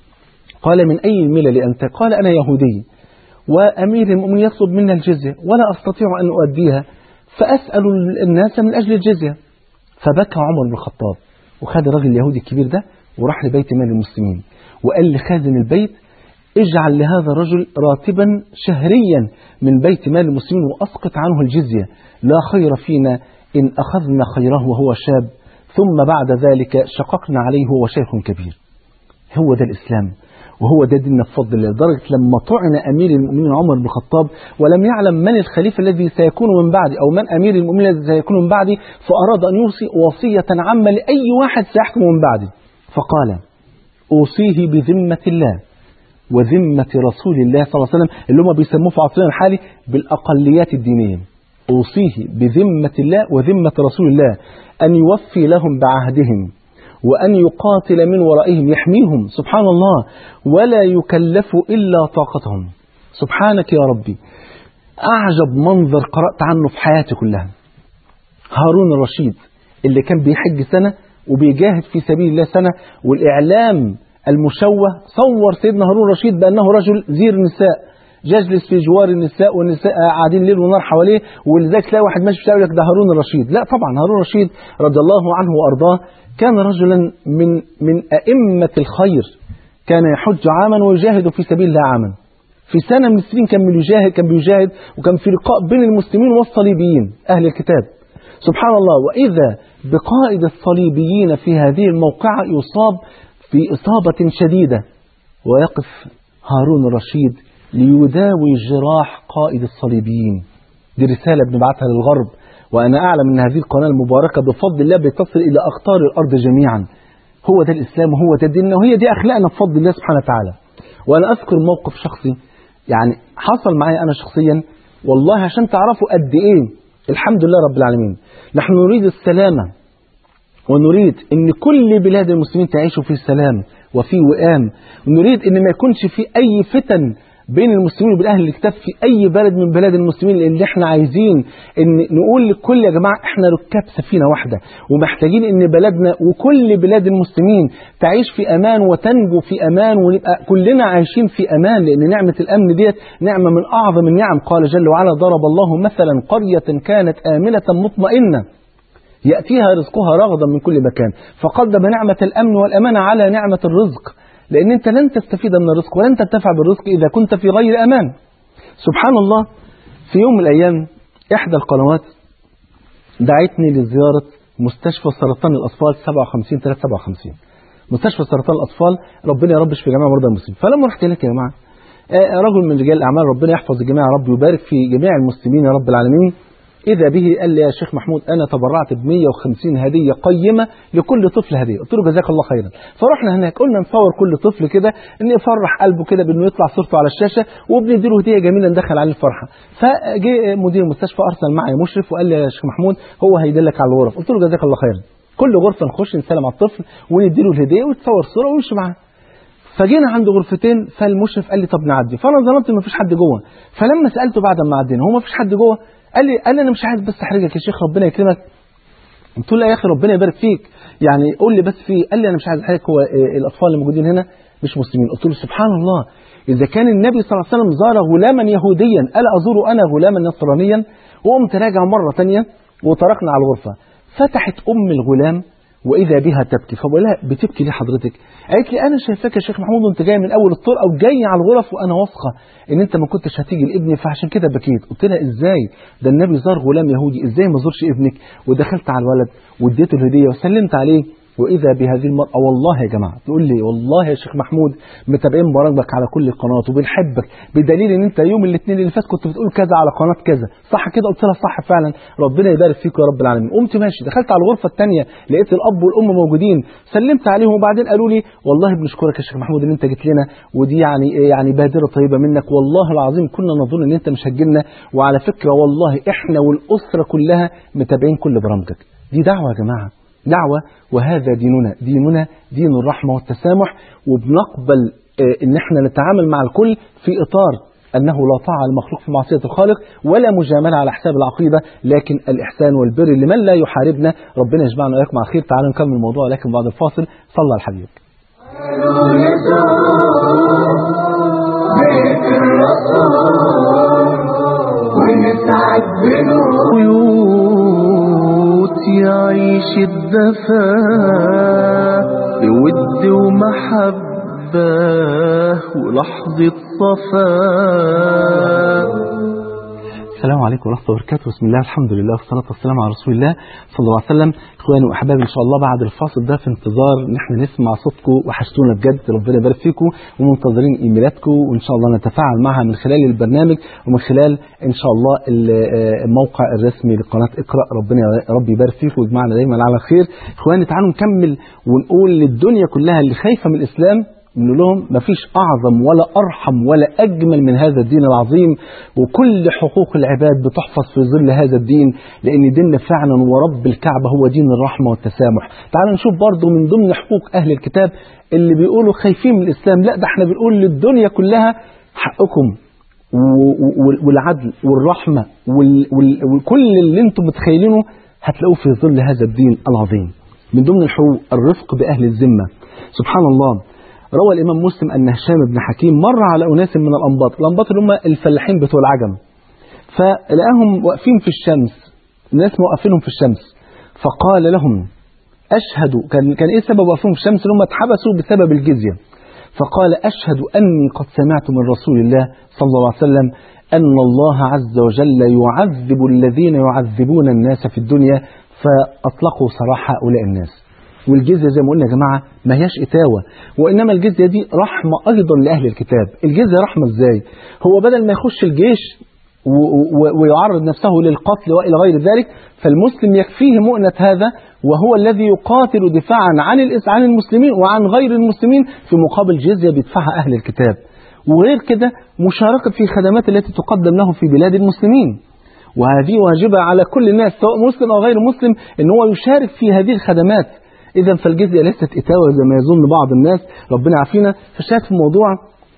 قال من أي الملل أنت قال أنا يهودي وأمير المؤمنين يطلب منا الجزية ولا أستطيع أن أؤديها فأسأل الناس من أجل الجزية فبكى عمر بن الخطاب وخد الرجل اليهودي الكبير ده وراح لبيت مال المسلمين وقال لخازن البيت اجعل لهذا الرجل راتبا شهريا من بيت مال المسلمين وأسقط عنه الجزية لا خير فينا إن أخذنا خيره وهو شاب ثم بعد ذلك شققنا عليه وهو شيخ كبير هو ده الإسلام وهو ده ديننا بفضل الله لدرجة لما طعن أمير المؤمنين عمر بن الخطاب ولم يعلم من الخليفة الذي سيكون من بعدي أو من أمير المؤمنين الذي سيكون من بعدي فأراد أن يوصي وصية عامة لأي واحد سيحكم من بعدي فقال أوصيه بذمة الله وذمة رسول الله صلى الله عليه وسلم اللي هم بيسموه في عصرنا الحالي بالأقليات الدينية أوصيه بذمة الله وذمة رسول الله أن يوفي لهم بعهدهم وأن يقاتل من ورائهم يحميهم سبحان الله ولا يكلف إلا طاقتهم سبحانك يا ربي أعجب منظر قرأت عنه في حياتي كلها هارون الرشيد اللي كان بيحج سنة وبيجاهد في سبيل الله سنة والإعلام المشوه صور سيدنا هارون الرشيد بأنه رجل زير نساء يجلس في جوار النساء والنساء قاعدين ليل ونهار حواليه ولذلك تلاقي واحد ماشي في الشارع يقول لك ده هارون الرشيد لا طبعا هارون الرشيد رضي الله عنه وارضاه كان رجلا من من ائمه الخير كان يحج عاما ويجاهد في سبيل الله عاما في سنه من السنين كان بيجاهد كان بيجاهد وكان في لقاء بين المسلمين والصليبيين اهل الكتاب سبحان الله واذا بقائد الصليبيين في هذه الموقعه يصاب في اصابه شديده ويقف هارون الرشيد ليداوي جراح قائد الصليبيين دي رسالة بنبعتها للغرب وأنا أعلم أن هذه القناة المباركة بفضل الله بتصل إلى أقطار الأرض جميعا هو ده الإسلام وهو ده ديننا وهي دي أخلاقنا بفضل الله سبحانه وتعالى وأنا أذكر موقف شخصي يعني حصل معي أنا شخصيا والله عشان تعرفوا قد إيه الحمد لله رب العالمين نحن نريد السلامة ونريد أن كل بلاد المسلمين تعيش في سلام وفي وئام ونريد أن ما يكونش في أي فتن بين المسلمين وبين اهل الكتاب في اي بلد من بلاد المسلمين لان احنا عايزين ان نقول لكل يا جماعه احنا ركاب سفينه واحده ومحتاجين ان بلدنا وكل بلاد المسلمين تعيش في امان وتنجو في امان ونبقى كلنا عايشين في امان لان نعمه الامن ديت نعمه من اعظم النعم قال جل وعلا ضرب الله مثلا قريه كانت امنه مطمئنه ياتيها رزقها رغدا من كل مكان فقدم نعمه الامن والامان على نعمه الرزق لأن أنت لن تستفيد من الرزق ولن تنتفع بالرزق إذا كنت في غير أمان سبحان الله في يوم من الأيام إحدى القنوات دعتني لزيارة مستشفى سرطان الأطفال 57 357 مستشفى سرطان الأطفال ربنا يا رب يشفي جميع مرضى المسلمين فلما رحت هناك يا جماعة رجل من رجال الأعمال ربنا يحفظ الجميع يا رب ويبارك في جميع المسلمين يا رب العالمين إذا به قال لي يا شيخ محمود أنا تبرعت ب 150 هدية قيمة لكل طفل هدية قلت له جزاك الله خيرا فرحنا هناك قلنا نصور كل طفل كده إن يفرح قلبه كده بإنه يطلع صورته على الشاشة وبنديله هدية جميلة ندخل عليه الفرحة فجه مدير المستشفى أرسل معي مشرف وقال لي يا شيخ محمود هو هيدلك على الغرف قلت له جزاك الله خيرا كل غرفة نخش نسلم على الطفل ونديله الهدية ويتصور صورة ويمشي معاه فجينا عند غرفتين فالمشرف قال لي طب نعدي فانا ظننت ان مفيش حد جوه فلما سالته بعد ما عدينا هو مفيش حد جوه قال لي قال لي انا مش عايز بس احرجك يا شيخ ربنا يكرمك قلت له يا اخي ربنا يبارك فيك يعني قول لي بس في قال لي انا مش عايز حضرتك هو آه، الاطفال اللي موجودين هنا مش مسلمين قلت له سبحان الله اذا كان النبي صلى الله عليه وسلم زار غلاما يهوديا الا ازور انا غلاما نصرانيا وقمت راجع مره ثانيه وتركنا على الغرفه فتحت ام الغلام واذا بها تبكي فبقول لها بتبكي ليه حضرتك قالت لي انا شايفاك يا شيخ محمود وانت جاي من اول الطرقه وجاي على الغرف وانا واثقه ان انت ما كنتش هتيجي لابني فعشان كده بكيت قلت لها ازاي ده النبي زار غلام يهودي ازاي ما زورش ابنك ودخلت على الولد واديته الهديه وسلمت عليه واذا بهذه المراه والله يا جماعه تقول لي والله يا شيخ محمود متابعين برامجك على كل القنوات وبنحبك بدليل ان انت يوم الاثنين اللي فات كنت بتقول كذا على قناه كذا صح كده قلت لها صح فعلا ربنا يبارك فيك يا رب العالمين قمت ماشي دخلت على الغرفه الثانيه لقيت الاب والام موجودين سلمت عليهم وبعدين قالوا لي والله بنشكرك يا شيخ محمود ان انت جيت لنا ودي يعني يعني بادره طيبه منك والله العظيم كنا نظن ان انت مش هتجيلنا وعلى فكره والله احنا والاسره كلها متابعين كل برامجك دي دعوه يا جماعه دعوة وهذا ديننا ديننا دين الرحمة والتسامح وبنقبل آه، ان احنا نتعامل مع الكل في اطار انه لا طاعة لمخلوق في معصية الخالق ولا مجاملة على حساب العقيدة لكن الاحسان والبر لمن لا يحاربنا ربنا يجمعنا واياكم على خير تعالوا نكمل الموضوع لكن بعد الفاصل صلى على الحبيب بيت الرسول ونسعد بنور بيوت يعيش الدفا بود ومحبة ولحظة صفا السلام عليكم ورحمة الله وبركاته بسم الله الحمد لله والصلاة والسلام على رسول الله صلى الله عليه وسلم اخواني واحبابي ان شاء الله بعد الفاصل ده في انتظار ان احنا نسمع صوتكم وحشتونا بجد ربنا يبارك فيكم ومنتظرين ايميلاتكم وان شاء الله نتفاعل معها من خلال البرنامج ومن خلال ان شاء الله ال- آه، الموقع الرسمي لقناة اقرأ ربنا يا رب يبارك فيكم ويجمعنا دايما على خير اخواني تعالوا نكمل ونقول للدنيا كلها اللي خايفة من الاسلام نقول لهم مفيش أعظم ولا أرحم ولا أجمل من هذا الدين العظيم وكل حقوق العباد بتحفظ في ظل هذا الدين لأن ديننا فعلا ورب الكعبة هو دين الرحمة والتسامح تعالوا نشوف برضو من ضمن حقوق أهل الكتاب اللي بيقولوا خايفين من الإسلام لا ده احنا بنقول للدنيا كلها حقكم و- و- والعدل والرحمة وال- وال- وكل اللي انتم متخيلينه هتلاقوه في ظل هذا الدين العظيم من ضمن الحقوق الرفق بأهل الذمة سبحان الله روى الإمام مسلم أن هشام بن حكيم مر على أناس من الأنباط الأنباط اللي هم الفلاحين بتوع العجم فلقاهم واقفين في الشمس ناس موقفينهم في الشمس فقال لهم أشهد كان كان إيه سبب وقفهم في الشمس اللي هم اتحبسوا بسبب الجزية فقال أشهد أني قد سمعت من رسول الله صلى الله عليه وسلم أن الله عز وجل يعذب الذين يعذبون الناس في الدنيا فأطلقوا سراح هؤلاء الناس والجزية زي ما قلنا يا جماعة ما هياش إتاوة وإنما الجزية دي رحمة أيضا لأهل الكتاب الجزية رحمة إزاي هو بدل ما يخش الجيش و- و- ويعرض نفسه للقتل وإلى غير ذلك فالمسلم يكفيه مؤنة هذا وهو الذي يقاتل دفاعا عن الإس- عن المسلمين وعن غير المسلمين في مقابل جزية بيدفعها أهل الكتاب وغير كده مشاركة في خدمات التي تقدم له في بلاد المسلمين وهذه واجبة على كل الناس سواء مسلم أو غير مسلم أن هو يشارك في هذه الخدمات إذا فالجزية ليست إتاوة زي ما يظن بعض الناس ربنا يعافينا فشاهد في موضوع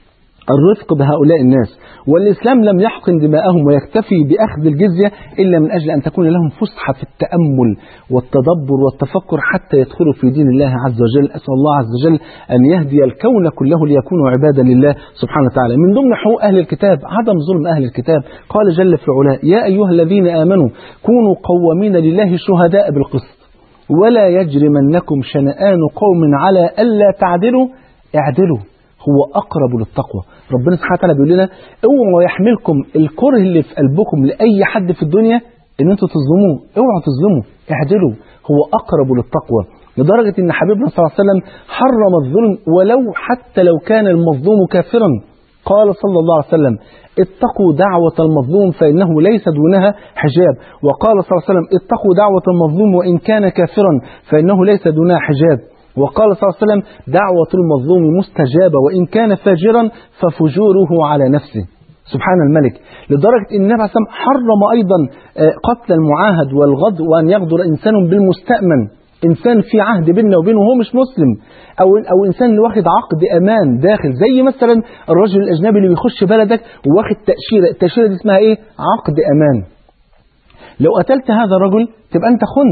الرفق بهؤلاء الناس والإسلام لم يحقن دماءهم ويكتفي بأخذ الجزية إلا من أجل أن تكون لهم فسحة في التأمل والتدبر والتفكر حتى يدخلوا في دين الله عز وجل أسأل الله عز وجل أن يهدي الكون كله ليكونوا عبادا لله سبحانه وتعالى من ضمن حقوق أهل الكتاب عدم ظلم أهل الكتاب قال جل في العلاء يا أيها الذين آمنوا كونوا قوامين لله شهداء بالقسط ولا يجرمنكم شنآن قوم على ألا تعدلوا اعدلوا هو أقرب للتقوى ربنا سبحانه وتعالى بيقول لنا اوعوا يحملكم الكره اللي في قلبكم لأي حد في الدنيا ان انتوا تظلموه اوعوا تظلموا اعدلوا هو أقرب للتقوى لدرجة ان حبيبنا صلى الله عليه وسلم حرم الظلم ولو حتى لو كان المظلوم كافرا قال صلى الله عليه وسلم اتقوا دعوة المظلوم فإنه ليس دونها حجاب وقال صلى الله عليه وسلم اتقوا دعوة المظلوم وإن كان كافرا فإنه ليس دونها حجاب وقال صلى الله عليه وسلم دعوة المظلوم مستجابة وإن كان فاجرا ففجوره على نفسه سبحان الملك لدرجة أن النبي عليه الصلاة والسلام حرم أيضا آه، قتل المعاهد والغدر وأن يغدر إنسان بالمستأمن إنسان في عهد بيننا وبينه وهو مش مسلم أو أو إنسان اللي واخد عقد أمان داخل زي مثلا الرجل الأجنبي اللي بيخش بلدك وواخد تأشيرة التأشيرة دي اسمها إيه؟ عقد أمان لو قتلت هذا الرجل تبقى أنت خنت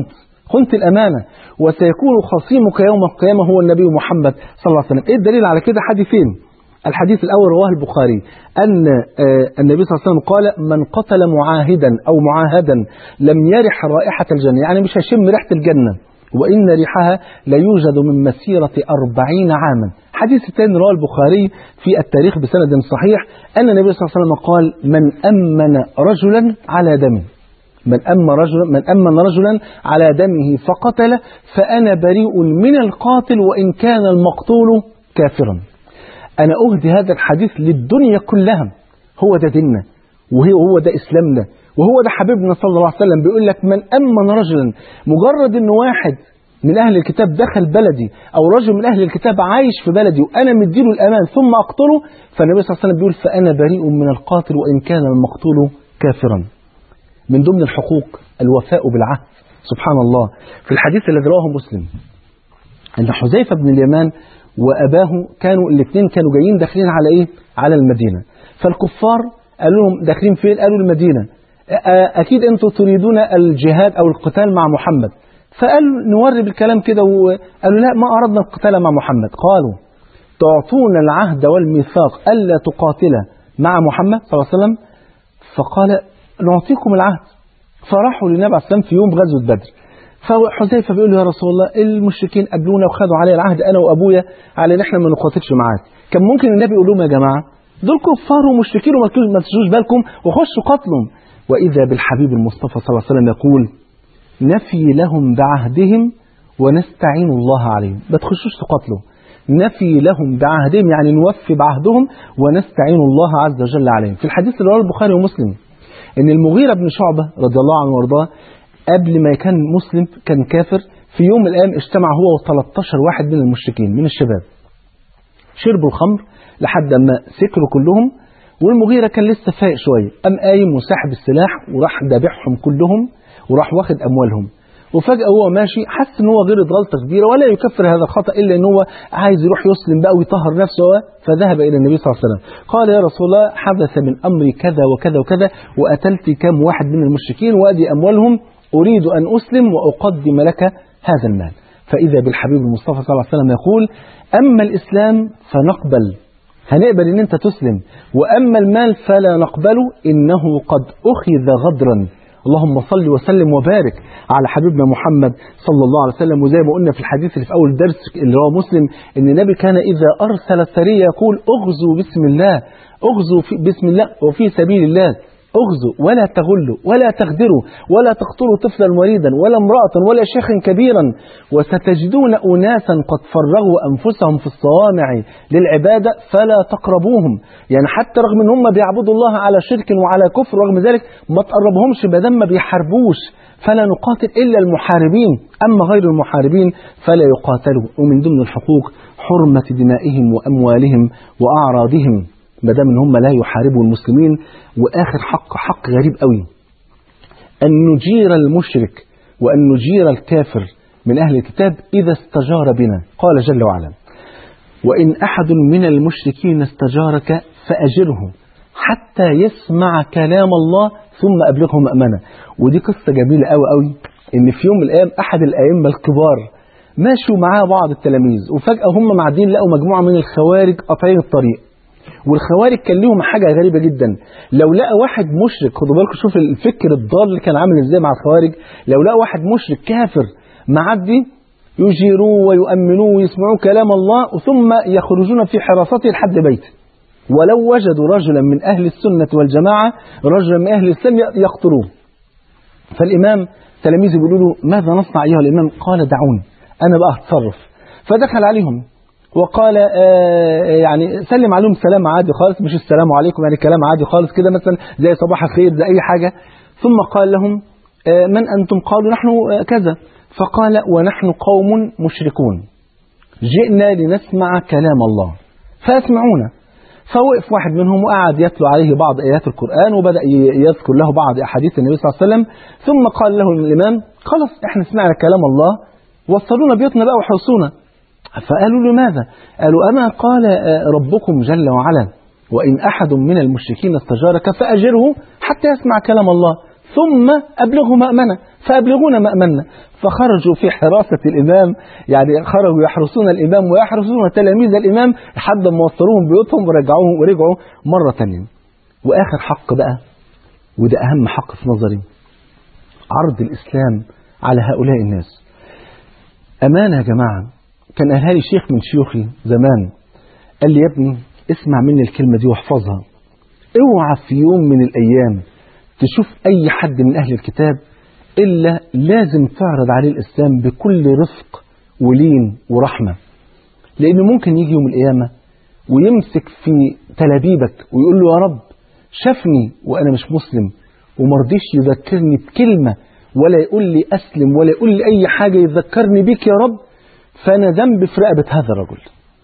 خنت الأمانة وسيكون خصيمك يوم القيامة هو النبي محمد صلى الله عليه وسلم إيه الدليل على كده حديثين الحديث الأول رواه البخاري أن آه، النبي صلى الله عليه وسلم قال من قتل معاهدا أو معاهدا لم يرح رائحة الجنة يعني مش هيشم ريحة الجنة وإن ريحها لا يوجد من مسيرة أربعين عاما حديث الثاني رواه البخاري في التاريخ بسند صحيح أن النبي صلى الله عليه وسلم قال من أمن رجلا على دمه من أمن رجلا من أمن رجلا على دمه فقتل فأنا بريء من القاتل وإن كان المقتول كافرا أنا أهدي هذا الحديث للدنيا كلها هو ده ديننا وهي هو ده إسلامنا وهو ده حبيبنا صلى الله عليه وسلم بيقول لك من أمن رجلا مجرد إن واحد من أهل الكتاب دخل بلدي أو رجل من أهل الكتاب عايش في بلدي وأنا مديله الأمان ثم أقتله فالنبي صلى الله عليه وسلم بيقول فأنا بريء من القاتل وإن كان المقتول كافرا من ضمن الحقوق الوفاء بالعهد سبحان الله في الحديث الذي رواه مسلم أن حذيفة بن اليمان وأباه كانوا الاثنين كانوا جايين داخلين على إيه؟ على المدينة فالكفار قالوا لهم داخلين فين؟ قالوا المدينة أ- أكيد أنتم تريدون الجهاد أو القتال مع محمد فقالوا نوري بالكلام كده وقالوا لا ما أردنا القتال مع محمد قالوا تعطون العهد والميثاق ألا تقاتل مع محمد صلى الله عليه وسلم فقال نعطيكم العهد فراحوا للنبي عليه السلام في يوم غزوة بدر فحذيفه بيقول له يا رسول الله المشركين قابلونا وخدوا علي العهد انا وابويا على ان احنا ما نقاتلش معاك كان ممكن النبي يقول لهم يا جماعه دول كفار ومشركين وما تكونوا- ما تشوش بالكم وخشوا قتلهم واذا بالحبيب المصطفى صلى الله عليه وسلم يقول نفي لهم بعهدهم ونستعين الله عليهم ما تخشوش تقاتلوا نفي لهم بعهدهم يعني نوفي بعهدهم ونستعين الله عز وجل عليهم في الحديث اللي رواه البخاري ومسلم ان المغيرة بن شعبة رضي الله عنه وارضاه قبل ما كان مسلم كان كافر في يوم من الايام اجتمع هو و13 واحد من المشركين من الشباب شربوا الخمر لحد ما سكروا كلهم والمغيرة كان لسه فايق شوية قام قايم وساحب السلاح وراح دابحهم كلهم وراح واخد أموالهم وفجأة هو ماشي حس ان هو غلط غلطة كبيرة ولا يكفر هذا الخطأ إلا ان هو عايز يروح يسلم بقى ويطهر نفسه فذهب إلى النبي صلى الله عليه وسلم قال يا رسول الله حدث من أمري كذا وكذا وكذا وأتلت كم واحد من المشركين وأدي أموالهم أريد أن أسلم وأقدم لك هذا المال فإذا بالحبيب المصطفى صلى الله عليه وسلم يقول أما الإسلام فنقبل هنقبل ان انت تسلم واما المال فلا نقبله انه قد اخذ غدرا اللهم صل وسلم وبارك على حبيبنا محمد صلى الله عليه وسلم وزي ما قلنا في الحديث اللي في اول درس اللي هو مسلم ان النبي كان اذا ارسل سريه يقول اغزوا بسم الله اغزوا في بسم الله وفي سبيل الله اغزوا ولا تغلوا ولا تغدروا ولا تقتلوا طفلا وليدا ولا امرأة ولا شيخا كبيرا وستجدون أناسا قد فرغوا أنفسهم في الصوامع للعبادة فلا تقربوهم يعني حتى رغم ان هم بيعبدوا الله على شرك وعلى كفر رغم ذلك ما تقربهمش بدل ما بيحاربوش فلا نقاتل إلا المحاربين أما غير المحاربين فلا يقاتلوا ومن ضمن الحقوق حرمة دمائهم وأموالهم وأعراضهم ما دام ان هم لا يحاربوا المسلمين واخر حق حق غريب قوي ان نجير المشرك وان نجير الكافر من اهل الكتاب اذا استجار بنا قال جل وعلا وان احد من المشركين استجارك فاجره حتى يسمع كلام الله ثم ابلغه مامنه ودي قصه جميله قوي قوي ان في يوم من الايام احد الائمه الكبار ماشوا معاه بعض التلاميذ وفجاه هم معديين لقوا مجموعه من الخوارج قاطعين الطريق والخوارج كان لهم حاجة غريبة جدا لو لقى واحد مشرك خدوا بالكم شوف الفكر الضال اللي كان عامل ازاي مع الخوارج لو لقى واحد مشرك كافر معدي يجيروه ويؤمنوه ويسمعوا كلام الله ثم يخرجون في حراسته لحد بيته ولو وجدوا رجلا من أهل السنة والجماعة رجلا من أهل الإسلام يقتلوه فالإمام تلاميذه بيقولوا له ماذا نصنع أيها الإمام قال دعوني أنا بقى هتصرف فدخل عليهم وقال آه يعني سلم عليهم سلام عادي خالص مش السلام عليكم يعني كلام عادي خالص كده مثلا زي صباح الخير زي أي حاجة ثم قال لهم آه من أنتم قالوا نحن آه كذا فقال ونحن قوم مشركون جئنا لنسمع كلام الله فأسمعونا فوقف واحد منهم وقعد يتلو عليه بعض آيات القرآن وبدأ يذكر له بعض أحاديث النبي صلى الله عليه وسلم ثم قال له الإمام خلاص احنا سمعنا كلام الله وصلونا بيوتنا بقى وحرصونا فقالوا له ماذا قالوا أما قال ربكم جل وعلا وإن أحد من المشركين استجارك فأجره حتى يسمع كلام الله ثم أبلغوا مأمنة فأبلغونا مأمنة فخرجوا في حراسة الإمام يعني خرجوا يحرسون الإمام ويحرسون تلاميذ الإمام لحد ما وصلوهم بيوتهم ورجعوهم ورجعوا مرة تانية وآخر حق بقى وده أهم حق في نظري عرض الإسلام على هؤلاء الناس أمانة يا جماعة كان قالها لي شيخ من شيوخي زمان قال لي يا ابني اسمع مني الكلمة دي واحفظها اوعى في يوم من الأيام تشوف أي حد من أهل الكتاب إلا لازم تعرض عليه الإسلام بكل رفق ولين ورحمة لأنه ممكن يجي يوم القيامة ويمسك في تلابيبك ويقول له يا رب شافني وأنا مش مسلم ومرضيش يذكرني بكلمة ولا يقول لي أسلم ولا يقول لي أي حاجة يذكرني بك يا رب فأنا ذنب في رقبة هذا الرجل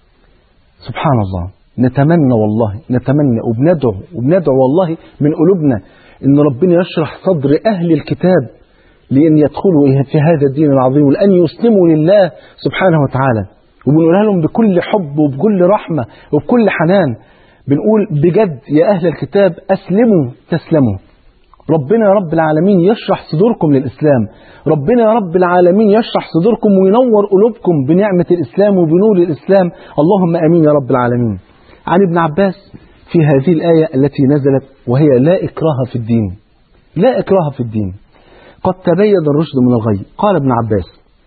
سبحان الله نتمنى والله نتمنى وبندعو وبندعو والله من قلوبنا ان ربنا يشرح صدر اهل الكتاب لان يدخلوا في هذا الدين العظيم ولان يسلموا لله سبحانه وتعالى وبنقولها لهم بكل حب وبكل رحمه وبكل حنان بنقول بجد يا اهل الكتاب اسلموا تسلموا ربنا يا رب العالمين يشرح صدوركم للإسلام ربنا يا رب العالمين يشرح صدوركم وينور قلوبكم بنعمة الإسلام وبنور الإسلام اللهم أمين يا رب العالمين عن ابن عباس في هذه الآية التي نزلت وهي لا إكراه في الدين لا إكراه في الدين قد تبين الرشد من الغي قال ابن عباس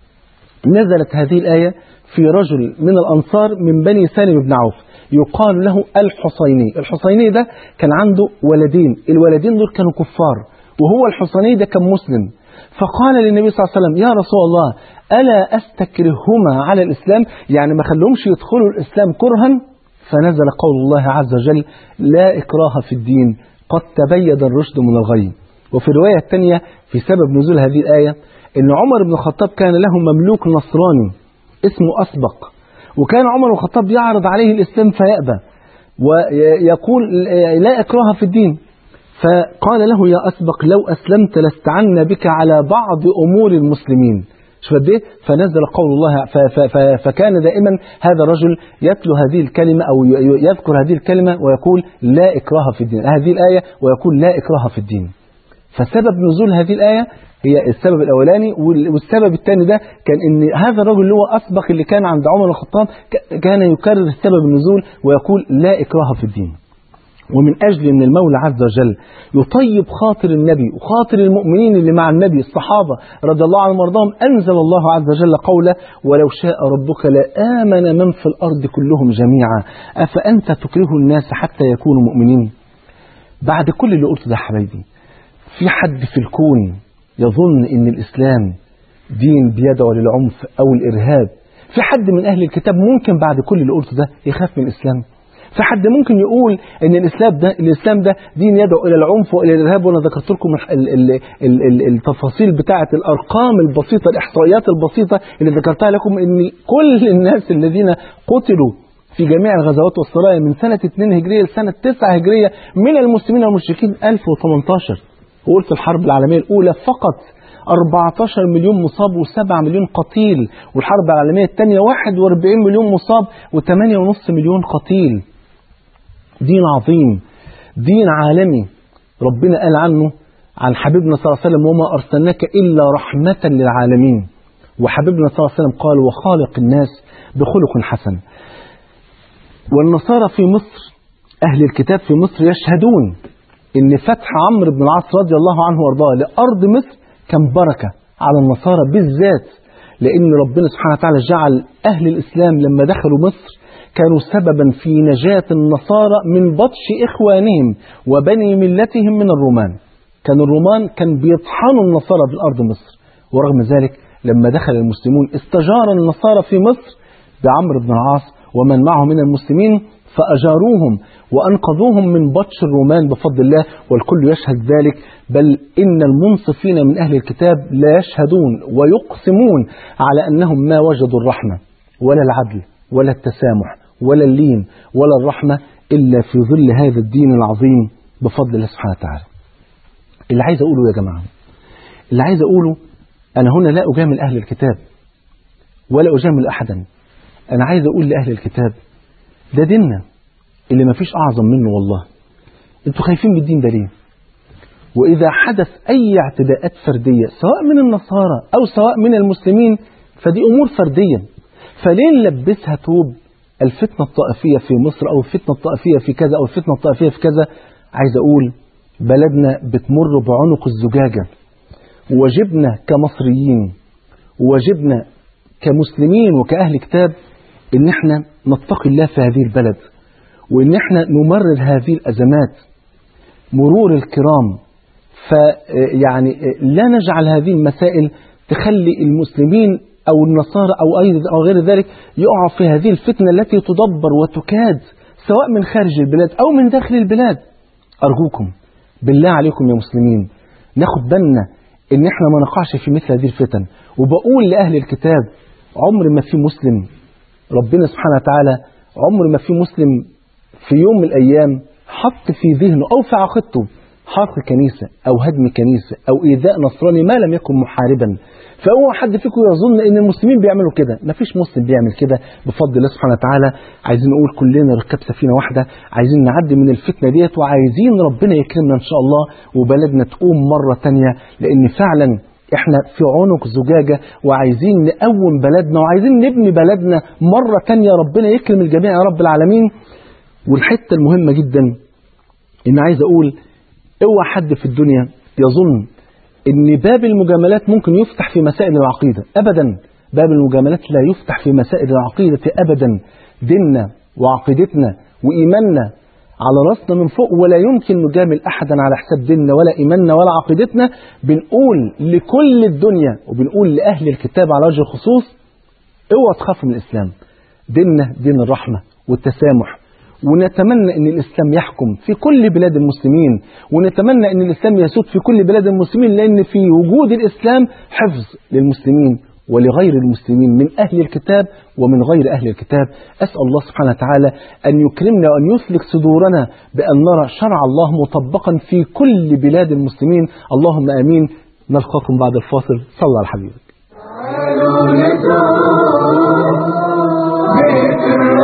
نزلت هذه الآية في رجل من الأنصار من بني سالم بن عوف يقال له الحصيني الحصيني ده كان عنده ولدين الولدين دول كانوا كفار وهو الحصيني ده كان مسلم فقال للنبي صلى الله عليه وسلم يا رسول الله ألا أستكرههما على الإسلام يعني ما خلهمش يدخلوا الإسلام كرها فنزل قول الله عز وجل لا إكراه في الدين قد تبين الرشد من الغي وفي الرواية الثانية في سبب نزول هذه الآية أن عمر بن الخطاب كان له مملوك نصراني اسمه أسبق وكان عمر بن الخطاب يعرض عليه الإسلام فيأبى ويقول لا إكراه في الدين فقال له يا أسبق لو أسلمت لاستعنا بك على بعض أمور المسلمين شوف قد ايه فنزل قول الله ف ف ف فكان دائما هذا الرجل يتلو هذه الكلمة أو يذكر هذه الكلمة ويقول لا إكراه في الدين هذه الآية ويقول لا إكراه في الدين فسبب نزول هذه الآية هي السبب الأولاني والسبب الثاني ده كان إن هذا الرجل اللي هو أسبق اللي كان عند عمر بن الخطاب كان يكرر سبب النزول ويقول لا إكراه في الدين ومن أجل أن المولى عز وجل يطيب خاطر النبي وخاطر المؤمنين اللي مع النبي الصحابة رضي الله عنهم وارضاهم أنزل الله عز وجل قوله ولو شاء ربك لآمن من في الأرض كلهم جميعا أفأنت تكره الناس حتى يكونوا مؤمنين بعد كل اللي قلته ده حبايبي في حد في الكون يظن أن الإسلام دين بيدعو للعنف أو الإرهاب في حد من أهل الكتاب ممكن بعد كل اللي قلته ده يخاف من الإسلام في حد ممكن يقول ان الاسلام ده الاسلام ده دين يدعو الى العنف والى الارهاب وانا ذكرت لكم ال ال ال ال التفاصيل بتاعه الارقام البسيطه الاحصائيات البسيطه اللي ذكرتها لكم ان كل الناس الذين قتلوا في جميع الغزوات والسرايا من سنة 2 هجرية لسنة 9 هجرية من المسلمين والمشركين 1018 وقلت الحرب العالمية الأولى فقط 14 مليون مصاب و7 مليون قتيل والحرب العالمية الثانية 41 مليون مصاب و8.5 مليون قتيل دين عظيم دين عالمي ربنا قال عنه عن حبيبنا صلى الله عليه وسلم وما أرسلناك إلا رحمة للعالمين وحبيبنا صلى الله عليه وسلم قال وخالق الناس بخلق حسن والنصارى في مصر أهل الكتاب في مصر يشهدون إن فتح عمرو بن العاص رضي الله عنه وارضاه لأرض مصر كان بركة على النصارى بالذات لأن ربنا سبحانه وتعالى جعل أهل الإسلام لما دخلوا مصر كانوا سببا في نجاة النصارى من بطش إخوانهم وبني ملتهم من الرومان كان الرومان كان بيطحنوا النصارى في الأرض مصر ورغم ذلك لما دخل المسلمون استجار النصارى في مصر بعمرو بن العاص ومن معه من المسلمين فأجاروهم وأنقذوهم من بطش الرومان بفضل الله والكل يشهد ذلك بل إن المنصفين من أهل الكتاب لا يشهدون ويقسمون على أنهم ما وجدوا الرحمة ولا العدل ولا التسامح ولا اللين ولا الرحمة إلا في ظل هذا الدين العظيم بفضل الله سبحانه وتعالى اللي عايز أقوله يا جماعة اللي عايز أقوله أنا هنا لا أجامل أهل الكتاب ولا أجامل أحدا أنا عايز أقول لأهل الكتاب ده ديننا اللي ما فيش أعظم منه والله أنتوا خايفين من الدين ده ليه وإذا حدث أي اعتداءات فردية سواء من النصارى أو سواء من المسلمين فدي أمور فردية فليه نلبسها توب الفتنة الطائفية في مصر أو الفتنة الطائفية في كذا أو الفتنة الطائفية في كذا عايز أقول بلدنا بتمر بعنق الزجاجة وواجبنا كمصريين وواجبنا كمسلمين وكأهل كتاب إن احنا نتقي الله في هذه البلد وإن احنا نمرر هذه الأزمات مرور الكرام فيعني لا نجعل هذه المسائل تخلي المسلمين أو النصارى أو أيضا أو غير ذلك يقعوا في هذه الفتنة التي تدبر وتكاد سواء من خارج البلاد أو من داخل البلاد أرجوكم بالله عليكم يا مسلمين ناخد بالنا إن إحنا ما نقعش في مثل هذه الفتن وبقول لأهل الكتاب عمر ما في مسلم ربنا سبحانه وتعالى عمر ما في مسلم في يوم من الأيام حط في ذهنه أو في عقيدته حرق كنيسة أو هدم كنيسة أو إيذاء نصراني ما لم يكن محاربا فهو حد فيكم يظن ان المسلمين بيعملوا كده مفيش مسلم بيعمل كده بفضل الله سبحانه وتعالى عايزين نقول كلنا ركاب سفينه واحده عايزين نعدي من الفتنه ديت وعايزين ربنا يكرمنا ان شاء الله وبلدنا تقوم مره تانية لان فعلا احنا في عنق زجاجه وعايزين نقوم بلدنا وعايزين نبني بلدنا مره تانية ربنا يكرم الجميع يا رب العالمين والحته المهمه جدا ان عايز اقول اوعى حد في الدنيا يظن ان باب المجاملات ممكن يفتح في مسائل العقيدة ابدا باب المجاملات لا يفتح في مسائل العقيدة ابدا ديننا وعقيدتنا وإيماننا على راسنا من فوق ولا يمكن نجامل أحدا على حساب ديننا ولا إيماننا ولا عقيدتنا بنقول لكل الدنيا وبنقول لأهل الكتاب على وجه الخصوص اوعى تخافوا من الإسلام ديننا دين الرحمة والتسامح ونتمنى أن الإسلام يحكم في كل بلاد المسلمين ونتمنى أن الإسلام يسود في كل بلاد المسلمين لأن في وجود الإسلام حفظ للمسلمين ولغير المسلمين من أهل الكتاب ومن غير أهل الكتاب أسأل الله سبحانه وتعالى أن يكرمنا وأن يسلك صدورنا بأن نرى شرع الله مطبقا في كل بلاد المسلمين اللهم آمين نلقاكم بعد الفاصل صلى على حبيبك تعالوا نزور بيت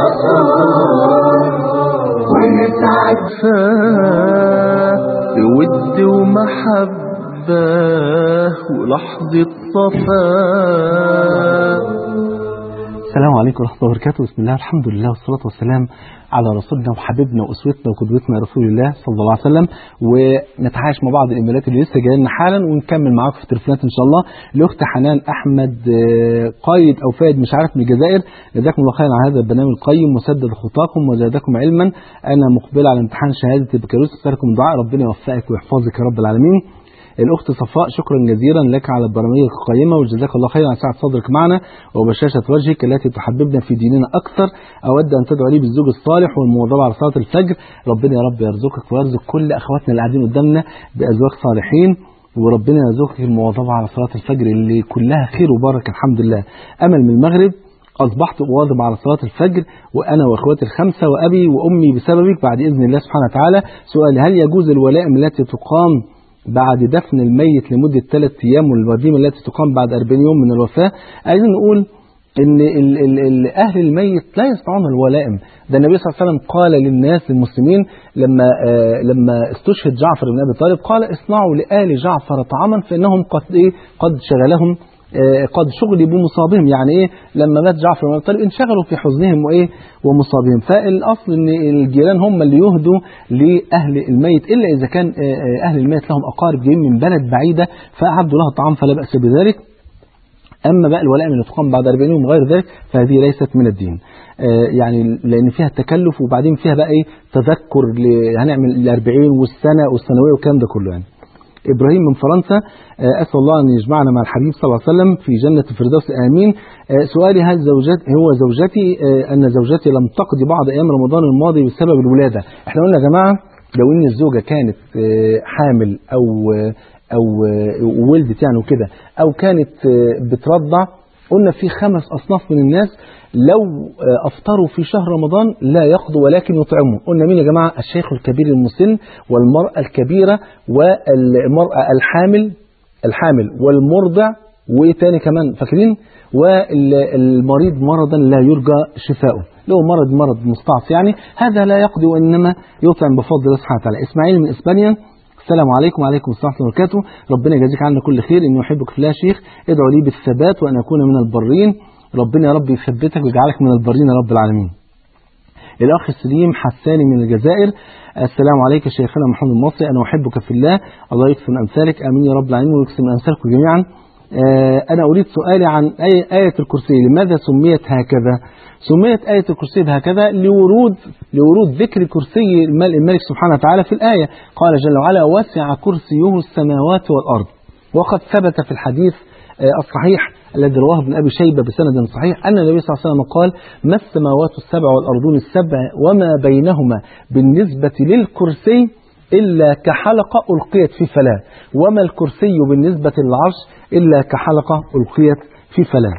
الرسول ونسعد فاه بود ومحبة ولحظة صفاء السلام عليكم ورحمة الله وبركاته بسم الله الحمد لله والصلاة والسلام على رسولنا وحبيبنا وأسوتنا وقدوتنا رسول الله صلى الله عليه وسلم ونتعايش مع بعض الإيميلات اللي لسه جايه لنا حالا ونكمل معاكم في التليفونات إن شاء الله لأخت حنان أحمد آه، قايد أو فايد مش عارف من الجزائر جزاكم الله خيرا على هذا البرنامج القيم مسدد خطاكم وزادكم علما أنا مقبل على امتحان شهادة البكالوريوس أسألكم دعاء ربنا يوفقك ويحفظك يا رب العالمين الأخت صفاء شكرا جزيلا لك على البرامج القيمة وجزاك الله خيرا على سعة صدرك معنا وبشاشة وجهك التي تحببنا في ديننا أكثر أود أن تدعو لي بالزوج الصالح والمواظبة على صلاة الفجر ربنا يا رب يرزقك ويرزق كل أخواتنا اللي قاعدين قدامنا بأزواج صالحين وربنا يرزقك المواظبة على صلاة الفجر اللي كلها خير وبركة الحمد لله أمل من المغرب أصبحت أواظب على صلاة الفجر وأنا وأخواتي الخمسة وأبي وأمي بسببك بعد إذن الله سبحانه وتعالى سؤال هل يجوز الولائم التي تقام بعد دفن الميت لمدة ثلاث أيام والوليمة التي تقام بعد 40 يوم من الوفاة عايزين نقول ان ال ال ال اهل الميت لا يصنعون الولائم ده النبي صلى الله عليه وسلم قال للناس المسلمين لما آه لما استشهد جعفر بن ابي طالب قال اصنعوا لآل جعفر طعاما فانهم قد ايه قد شغلهم آه قد شغلوا بمصابهم يعني ايه لما مات جعفر بن ابي طالب انشغلوا في حزنهم وايه ومصابهم فالاصل ان الجيران هم اللي يهدوا لاهل الميت الا اذا كان آه اهل الميت لهم اقارب جايين من بلد بعيده فاعدوا لها طعام فلا باس بذلك أما بقى الولائم اللي تقام بعد 40 يوم وغير ذلك فهذه ليست من الدين آه يعني لأن فيها تكلف وبعدين فيها بقى إيه تذكر ل- هنعمل ال 40 والسنة والسنوية والكلام ده كله يعني إبراهيم من فرنسا آه أسأل الله أن يجمعنا مع الحبيب صلى الله عليه وسلم في جنة الفردوس آمين آه سؤالي هل زوجتي هو زوجتي آه أن زوجتي لم تقضي بعض أيام رمضان الماضي بسبب الولادة احنا قلنا يا جماعة لو ان الزوجة كانت آه، حامل او آه، او آه، ولدت يعني وكده او كانت آه، بترضع قلنا في خمس اصناف من الناس لو آه، افطروا في شهر رمضان لا يقضوا ولكن يطعموا قلنا مين يا جماعه الشيخ الكبير المسن والمراه الكبيره والمراه الحامل الحامل والمرضع وايه تاني كمان فاكرين والمريض مرضا لا يرجى شفاؤه لو مرض مرض مستعصي يعني هذا لا يقضي وانما يطعم بفضل الله سبحانه وتعالى اسماعيل من اسبانيا السلام عليكم وعليكم السلام ورحمة الله وبركاته ربنا يجازيك عنا كل خير إني أحبك في الله يا شيخ ادعوا لي بالثبات وأن أكون من البرين ربنا يا رب يثبتك ويجعلك من البرين يا رب العالمين الأخ سليم حساني من الجزائر السلام عليك شيخنا محمد المصري أنا أحبك في الله الله يكفي من أمثالك آمين يا رب العالمين ويكفي من أمثالكم جميعا أنا أريد سؤالي عن آية, آية الكرسي لماذا سميت هكذا سميت آية الكرسي بهكذا لورود لورود ذكر كرسي الملك سبحانه وتعالى في الآية قال جل وعلا وسع كرسيه السماوات والأرض وقد ثبت في الحديث الصحيح الذي رواه ابن أبي شيبة بسند صحيح أن النبي صلى الله عليه وسلم قال ما السماوات السبع والأرضون السبع وما بينهما بالنسبة للكرسي إلا كحلقة ألقيت في فلاة وما الكرسي بالنسبة للعرش إلا كحلقة ألقيت في فلاة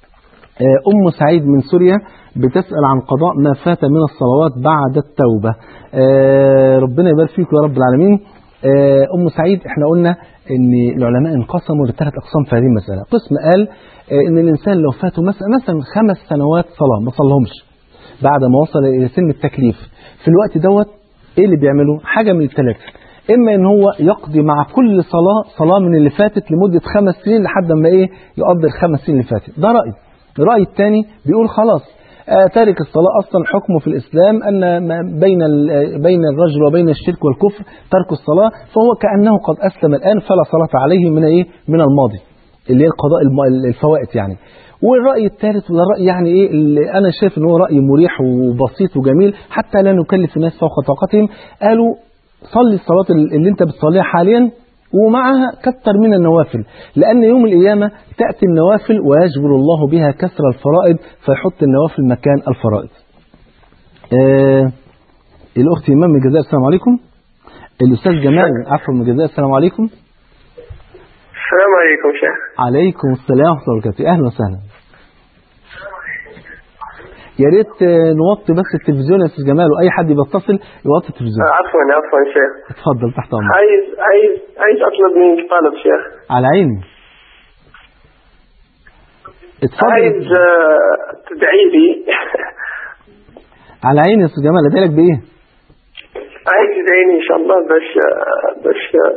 أم سعيد من سوريا بتسأل عن قضاء ما فات من الصلوات بعد التوبة ربنا يبارك فيكم يا رب العالمين أم سعيد احنا قلنا ان العلماء انقسموا لثلاث اقسام في هذه المساله، قسم قال ان الانسان لو فاته مثلا مثلا خمس سنوات صلاه ما صلهمش بعد ما وصل الى سن التكليف، في الوقت دوت ايه اللي بيعمله؟ حاجه من الثلاثه، اما ان هو يقضي مع كل صلاه صلاه من اللي فاتت لمده خمس سنين لحد ما ايه يقضي الخمس سنين اللي فاتت، ده راي. الراي الثاني بيقول خلاص آه تارك الصلاة أصلا حكمه في الإسلام أن بين بين الرجل وبين الشرك والكفر ترك الصلاة فهو كأنه قد أسلم الآن فلا صلاة عليه من إيه من الماضي اللي هي القضاء الفوائد يعني والرأي الثالث وده رأي يعني إيه اللي أنا شايف إن هو رأي مريح وبسيط وجميل حتى لا نكلف الناس فوق طاقتهم قالوا صلي الصلاة اللي أنت بتصليها حاليا ومعها كتر من النوافل لأن يوم القيامة تأتي النوافل ويجبر الله بها كسر الفرائض فيحط النوافل مكان الفرائض آه الأخت إمام من الجزائر السلام عليكم الأستاذ جمال عفوا من الجزائر السلام عليكم السلام عليكم شيخ عليكم السلام ورحمة الله وبركاته أهلا وسهلا يا ريت نوطي بس التلفزيون يا استاذ جمال واي حد بيتصل يوطي التلفزيون عفوا عفوا شيخ اتفضل تحت امرك عايز عايز عايز اطلب منك طلب شيخ على عيني اتفضل عايز آه، تدعي لي على عيني يا استاذ جمال ادعي لك بايه عايز تدعيني ان شاء الله باش آه، باش آه،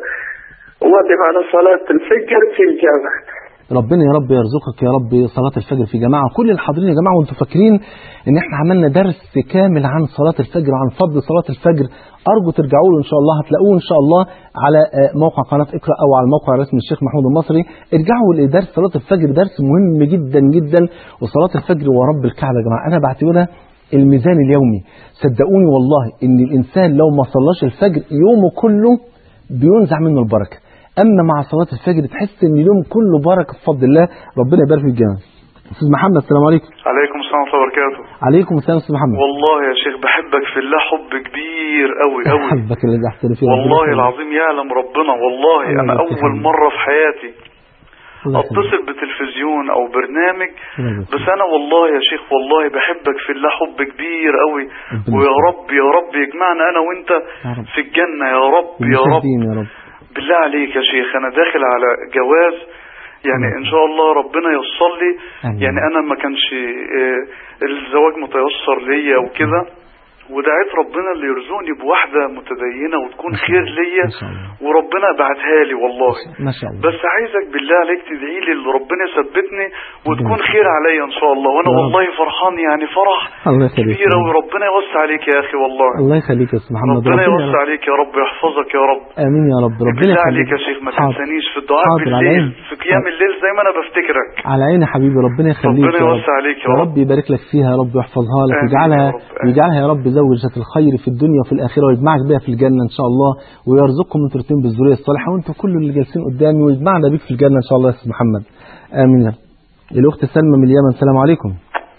اواظب على صلاة الفجر في الجامع ربنا يا رب يرزقك يا رب صلاة الفجر في جماعة كل الحاضرين يا جماعة وانتم فاكرين ان احنا عملنا درس كامل عن صلاة الفجر وعن فضل صلاة الفجر ارجو ترجعوا له ان شاء الله هتلاقوه ان شاء الله على موقع قناة اقرأ او على الموقع الرسمي الشيخ محمود المصري ارجعوا لدرس صلاة الفجر درس مهم جدا جدا وصلاة الفجر ورب الكعبة يا جماعة انا بعتبرها الميزان اليومي صدقوني والله ان الانسان لو ما صلاش الفجر يومه كله بينزع منه البركه اما مع صلاه الفجر تحس ان اليوم كله بركه بفضل الله ربنا يبارك في الجنه استاذ محمد السلام عليكم عليكم السلام ورحمة الله وبركاته عليكم السلام استاذ محمد والله يا شيخ بحبك في الله حب كبير قوي قوي حبك اللي احسن فيه والله العظيم يعلم ربنا والله الله انا يبارك اول فيك. مرة في حياتي الله يخليك. اتصل بتلفزيون او برنامج الله يبارك بس انا والله يا شيخ والله بحبك في الله حب كبير قوي ربنا ويا يخليك. رب يا رب يجمعنا انا وانت يا رب. في الجنة يا رب يا رب ومشاهدين يا رب بالله عليك يا شيخ انا داخل على جواز يعني ان شاء الله ربنا يوصل لي آمين. يعني انا ما كانش آه، الزواج متيسر ليا وكده ودعيت ربنا اللي يرزقني بواحدة متدينة وتكون ما شاء خير الله. ليا ما شاء الله. وربنا بعتها لي والله ما شاء الله بس عايزك بالله عليك تدعي لي اللي ربنا يثبتني وتكون ربنا خير عليا ان شاء الله وانا يا رب. والله فرحان يعني فرح الله يخليك كبير وربنا يوسع عليك يا اخي والله الله يخليك يا استاذ محمد ربنا يا يوسع رب. عليك يا رب ويحفظك يا رب امين يا رب ربنا بالله يخليك عليك يا شيخ ما حاضر. تنسانيش في الدعاء حاضر، على بالليل عيني. في قيام الليل زي ما انا بفتكرك على عيني يا حبيبي ربنا يخليك ربنا يا رب يوسع عليك يا يا رب. رب يبارك لك فيها يا رب ويحفظها لك آمين ويجعلها يا رب. آمين. ويجعلها يا رب زوجة الخير في الدنيا وفي الآخرة ويجمعك بها في الجنة إن شاء الله ويرزقكم انتوا الاثنين بالذرية الصالحة وانتوا كل اللي جالسين قدامي ويجمعنا بيك في الجنة إن شاء الله يا أستاذ محمد آمين يا رب. الأخت سلمى من اليمن السلام عليكم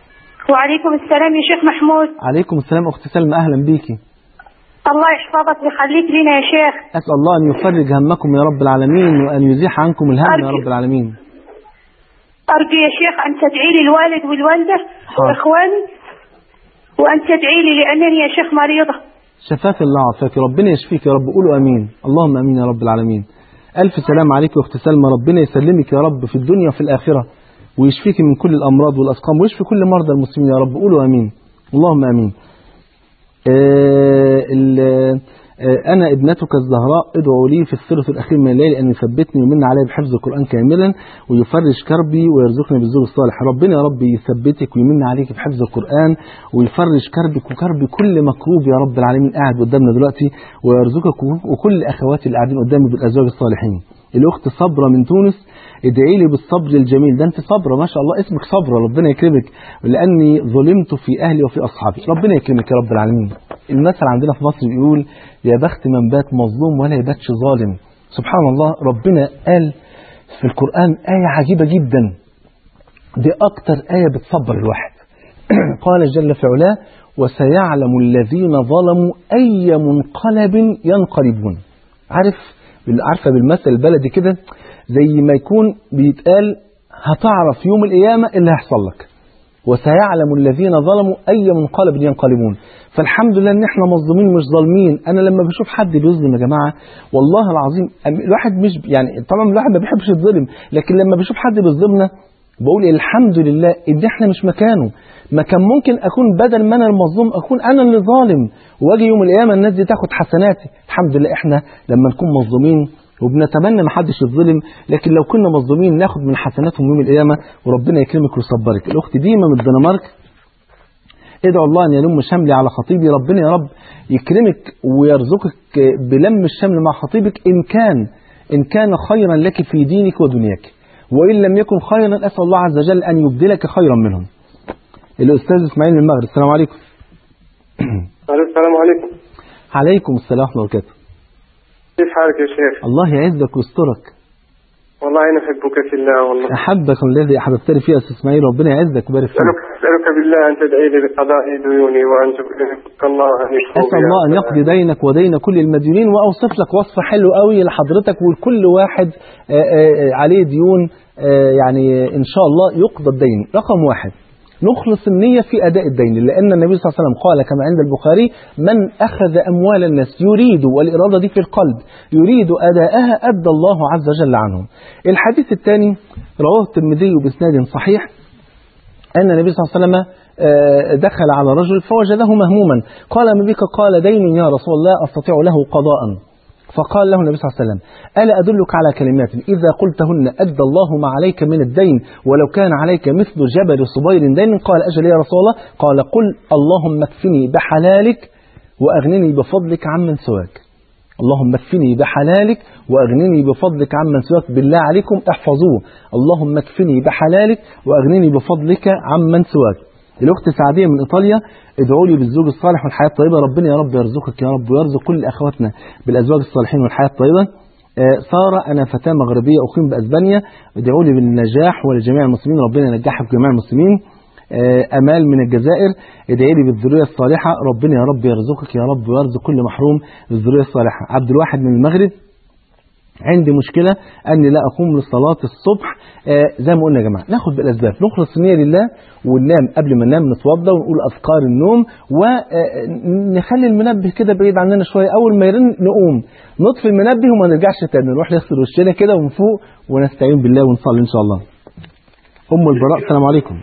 وعليكم السلام يا شيخ محمود عليكم السلام أخت سلمى أهلا بيكي الله يحفظك ويخليك لنا يا شيخ أسأل الله أن يفرج همكم يا رب العالمين وأن يزيح عنكم الهم يا أرجو. رب العالمين أرجو يا شيخ أن تدعي لي الوالد والوالدة حاضر. وإخواني وأن تدعي لي لأنني يا شيخ مريضة شفاك الله عافاك ربنا يشفيك يا رب قولوا امين اللهم امين يا رب العالمين الف سلام عليك يا اخت سلمى ربنا يسلمك يا رب في الدنيا وفي الاخره ويشفيك من كل الامراض والاسقام ويشفي كل مرضى المسلمين يا رب قولوا امين اللهم امين آه ال- آه، أنا ابنتك الزهراء ادعوا لي في الثلث الأخير من الليل أن يثبتني ويمن علي بحفظ القرآن كاملا ويفرج كربي ويرزقني بالزوج الصالح ربنا يا رب يثبتك ويمن عليك بحفظ القرآن ويفرج كربك وكرب كل مكروب يا رب العالمين قاعد قدامنا دلوقتي ويرزقك وكل أخواتي اللي قاعدين قدامي بالأزواج الصالحين الأخت صبرة من تونس ادعي لي بالصبر الجميل ده انت صبرة ما شاء الله اسمك صبرة ربنا يكرمك لأني ظلمت في أهلي وفي أصحابي ربنا يكرمك يا رب العالمين المثل عندنا في مصر بيقول يا بخت من بات مظلوم ولا يباتش ظالم سبحان الله ربنا قال في القرآن آية عجيبة جدا دي أكتر آية بتصبر الواحد قال جل في علاه وسيعلم الذين ظلموا أي منقلب ينقلبون عارف عارفة بالمثل البلدي كده زي ما يكون بيتقال هتعرف يوم القيامة اللي هيحصل لك وسيعلم الذين ظلموا أي منقلب ينقلبون فالحمد لله ان احنا مظلومين مش ظالمين انا لما بشوف حد بيظلم يا جماعه والله العظيم الواحد مش يعني طبعا الواحد ما بيحبش يتظلم لكن لما بشوف حد بيظلمنا بقول الحمد لله ان احنا مش مكانه ما كان ممكن اكون بدل ما انا المظلوم اكون انا اللي ظالم واجي يوم القيامه الناس دي تاخد حسناتي الحمد لله احنا لما نكون مظلومين وبنتمنى ما حدش يتظلم لكن لو كنا مظلومين ناخد من حسناتهم يوم القيامه وربنا يكرمك ويصبرك الاخت ديما من الدنمارك ادعو الله ان يلم شملي على خطيبي ربنا يا رب يكرمك ويرزقك بلم الشمل مع خطيبك ان كان ان كان خيرا لك في دينك ودنياك وان لم يكن خيرا اسال الله عز وجل ان يبدلك خيرا منهم الاستاذ اسماعيل من المغرب السلام عليكم السلام عليكم عليكم السلام ورحمه الله وبركاته كيف حالك يا شيخ الله يعزك ويسترك والله أنا أحبك في الله والله احبك الذي احببتني فيه يا استاذ اسماعيل ربنا يعزك ويبارك فيك أسألك, أسألك بالله أن تدعي لي بقضاء ديوني وأن تبارك الله أن يكفر اسال الله ان يقضي دينك ودين كل المديونين واوصف لك وصف حلو قوي لحضرتك ولكل واحد آآ آآ عليه ديون يعني ان شاء الله يقضى الدين رقم واحد نخلص النية في أداء الدين لأن النبي صلى الله عليه وسلم قال كما عند البخاري من أخذ أموال الناس يريد والإرادة دي في القلب يريد أداءها أدى الله عز وجل عنهم الحديث الثاني رواه الترمذي بإسناد صحيح أن النبي صلى الله عليه وسلم دخل على رجل فوجده مهموما قال ما بك قال دين يا رسول الله أستطيع له قضاء فقال له النبي صلى الله عليه وسلم ألا أدلك على كلمات إذا قلتهن أدى الله ما عليك من الدين ولو كان عليك مثل جبل صبير دين قال أجل يا رسول الله قال قل اللهم اكفني بحلالك وأغنني بفضلك عمن سواك اللهم اكفني بحلالك وأغنني بفضلك عمن سواك بالله عليكم احفظوه اللهم اكفني بحلالك وأغنني بفضلك عمن سواك الأخت سعدية من إيطاليا ادعوا لي بالزوج الصالح والحياة الطيبة ربنا يا رب يرزقك يا رب ويرزق كل أخواتنا بالأزواج الصالحين والحياة الطيبة آه سارة أنا فتاة مغربية أقيم بأسبانيا ادعوا لي بالنجاح ولجميع المسلمين ربنا ينجحك جميع المسلمين آه أمال من الجزائر ادعي لي بالذرية الصالحة ربنا يا رب يرزقك يا رب ويرزق كل محروم بالذرية الصالحة عبد الواحد من المغرب عندي مشكلة أني لا أقوم لصلاة الصبح آه زي ما قلنا يا جماعة ناخد بالأسباب نخلص النية لله وننام قبل ما ننام نتوضى ونقول أذكار النوم ونخلي المنبه كده بعيد عننا شوية أول ما يرن نقوم نطفي المنبه وما نرجعش تاني نروح نغسل وشنا كده ونفوق ونستعين بالله ونصلي إن شاء الله أم البراء السلام عليكم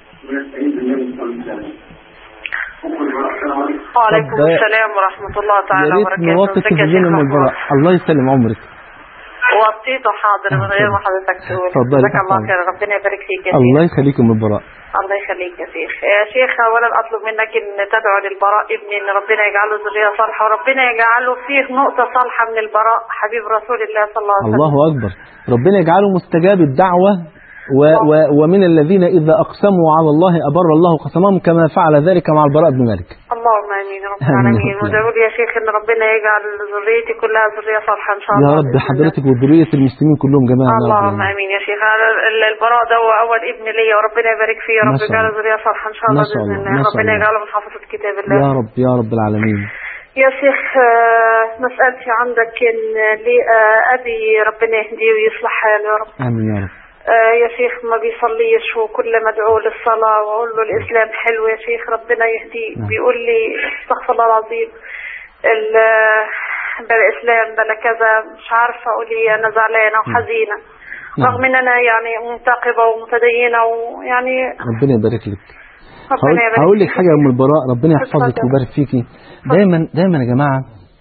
وعليكم السلام ورحمة الله تعالى يا ريت وبركاته نوطي ازيك يا التلفزيون شيخ أم البراء محمود؟ الله يسلم عمرك وطيته حاضر من غير ما حضرتك تقول اتفضلي، جزاك الله اتفضلي. خير ربنا يبارك فيك يا الله شيخ يخليك أم البراء الله يخليك يا شيخ يا شيخ اولا اطلب منك ان تدعو للبراء ابني ان ربنا يجعله ذريه صالحه وربنا يجعله فيه نقطه صالحه من البراء حبيب رسول الله صلى الله عليه وسلم الله أكبر ربنا يجعله مستجاب الدعوة و و ومن الذين إذا أقسموا على الله أبر الله قسمهم كما فعل ذلك مع البراء بن مالك اللهم امين يا رب آمين. العالمين وادعوا لي يا شيخ ان ربنا يجعل ذريتي كلها ذريه صالحه ان شاء يا الله رب بإذن الله. حضرتك وذرية المسلمين كلهم جميعا يا رب اللهم العالمين. امين يا شيخ أنا ال- البراء ده هو اول ابن ليا وربنا يبارك فيه يا ما رب شاء يجعله الله. ذريه صالحه ان شاء ما الله شاء باذن الله. الله ما شاء ربنا الله. يجعله من حافظه كتاب الله يا رب يا رب العالمين يا شيخ آه، مسألتي عندك إن لي آه، أبي ربنا يهديه ويصلح حاله يا رب آمين يا رب آه، يا شيخ ما بيصليش وكل ما ادعو للصلاة وأقول له الإسلام حلو يا شيخ ربنا يهديه نعم. بيقول لي استغفر الله العظيم ال- آه، بلا إسلام بلا كذا مش عارفة أقول إيه أنا زعلانة وحزينة نعم. رغم إن أنا يعني منتقبة ومتدينة ويعني ربنا يبارك لك هقول, ربنا يبارك هقول لك فيك. حاجة يا أم البراء ربنا يحفظك اتفضل. ويبارك فيكي دايما دايما يا جماعة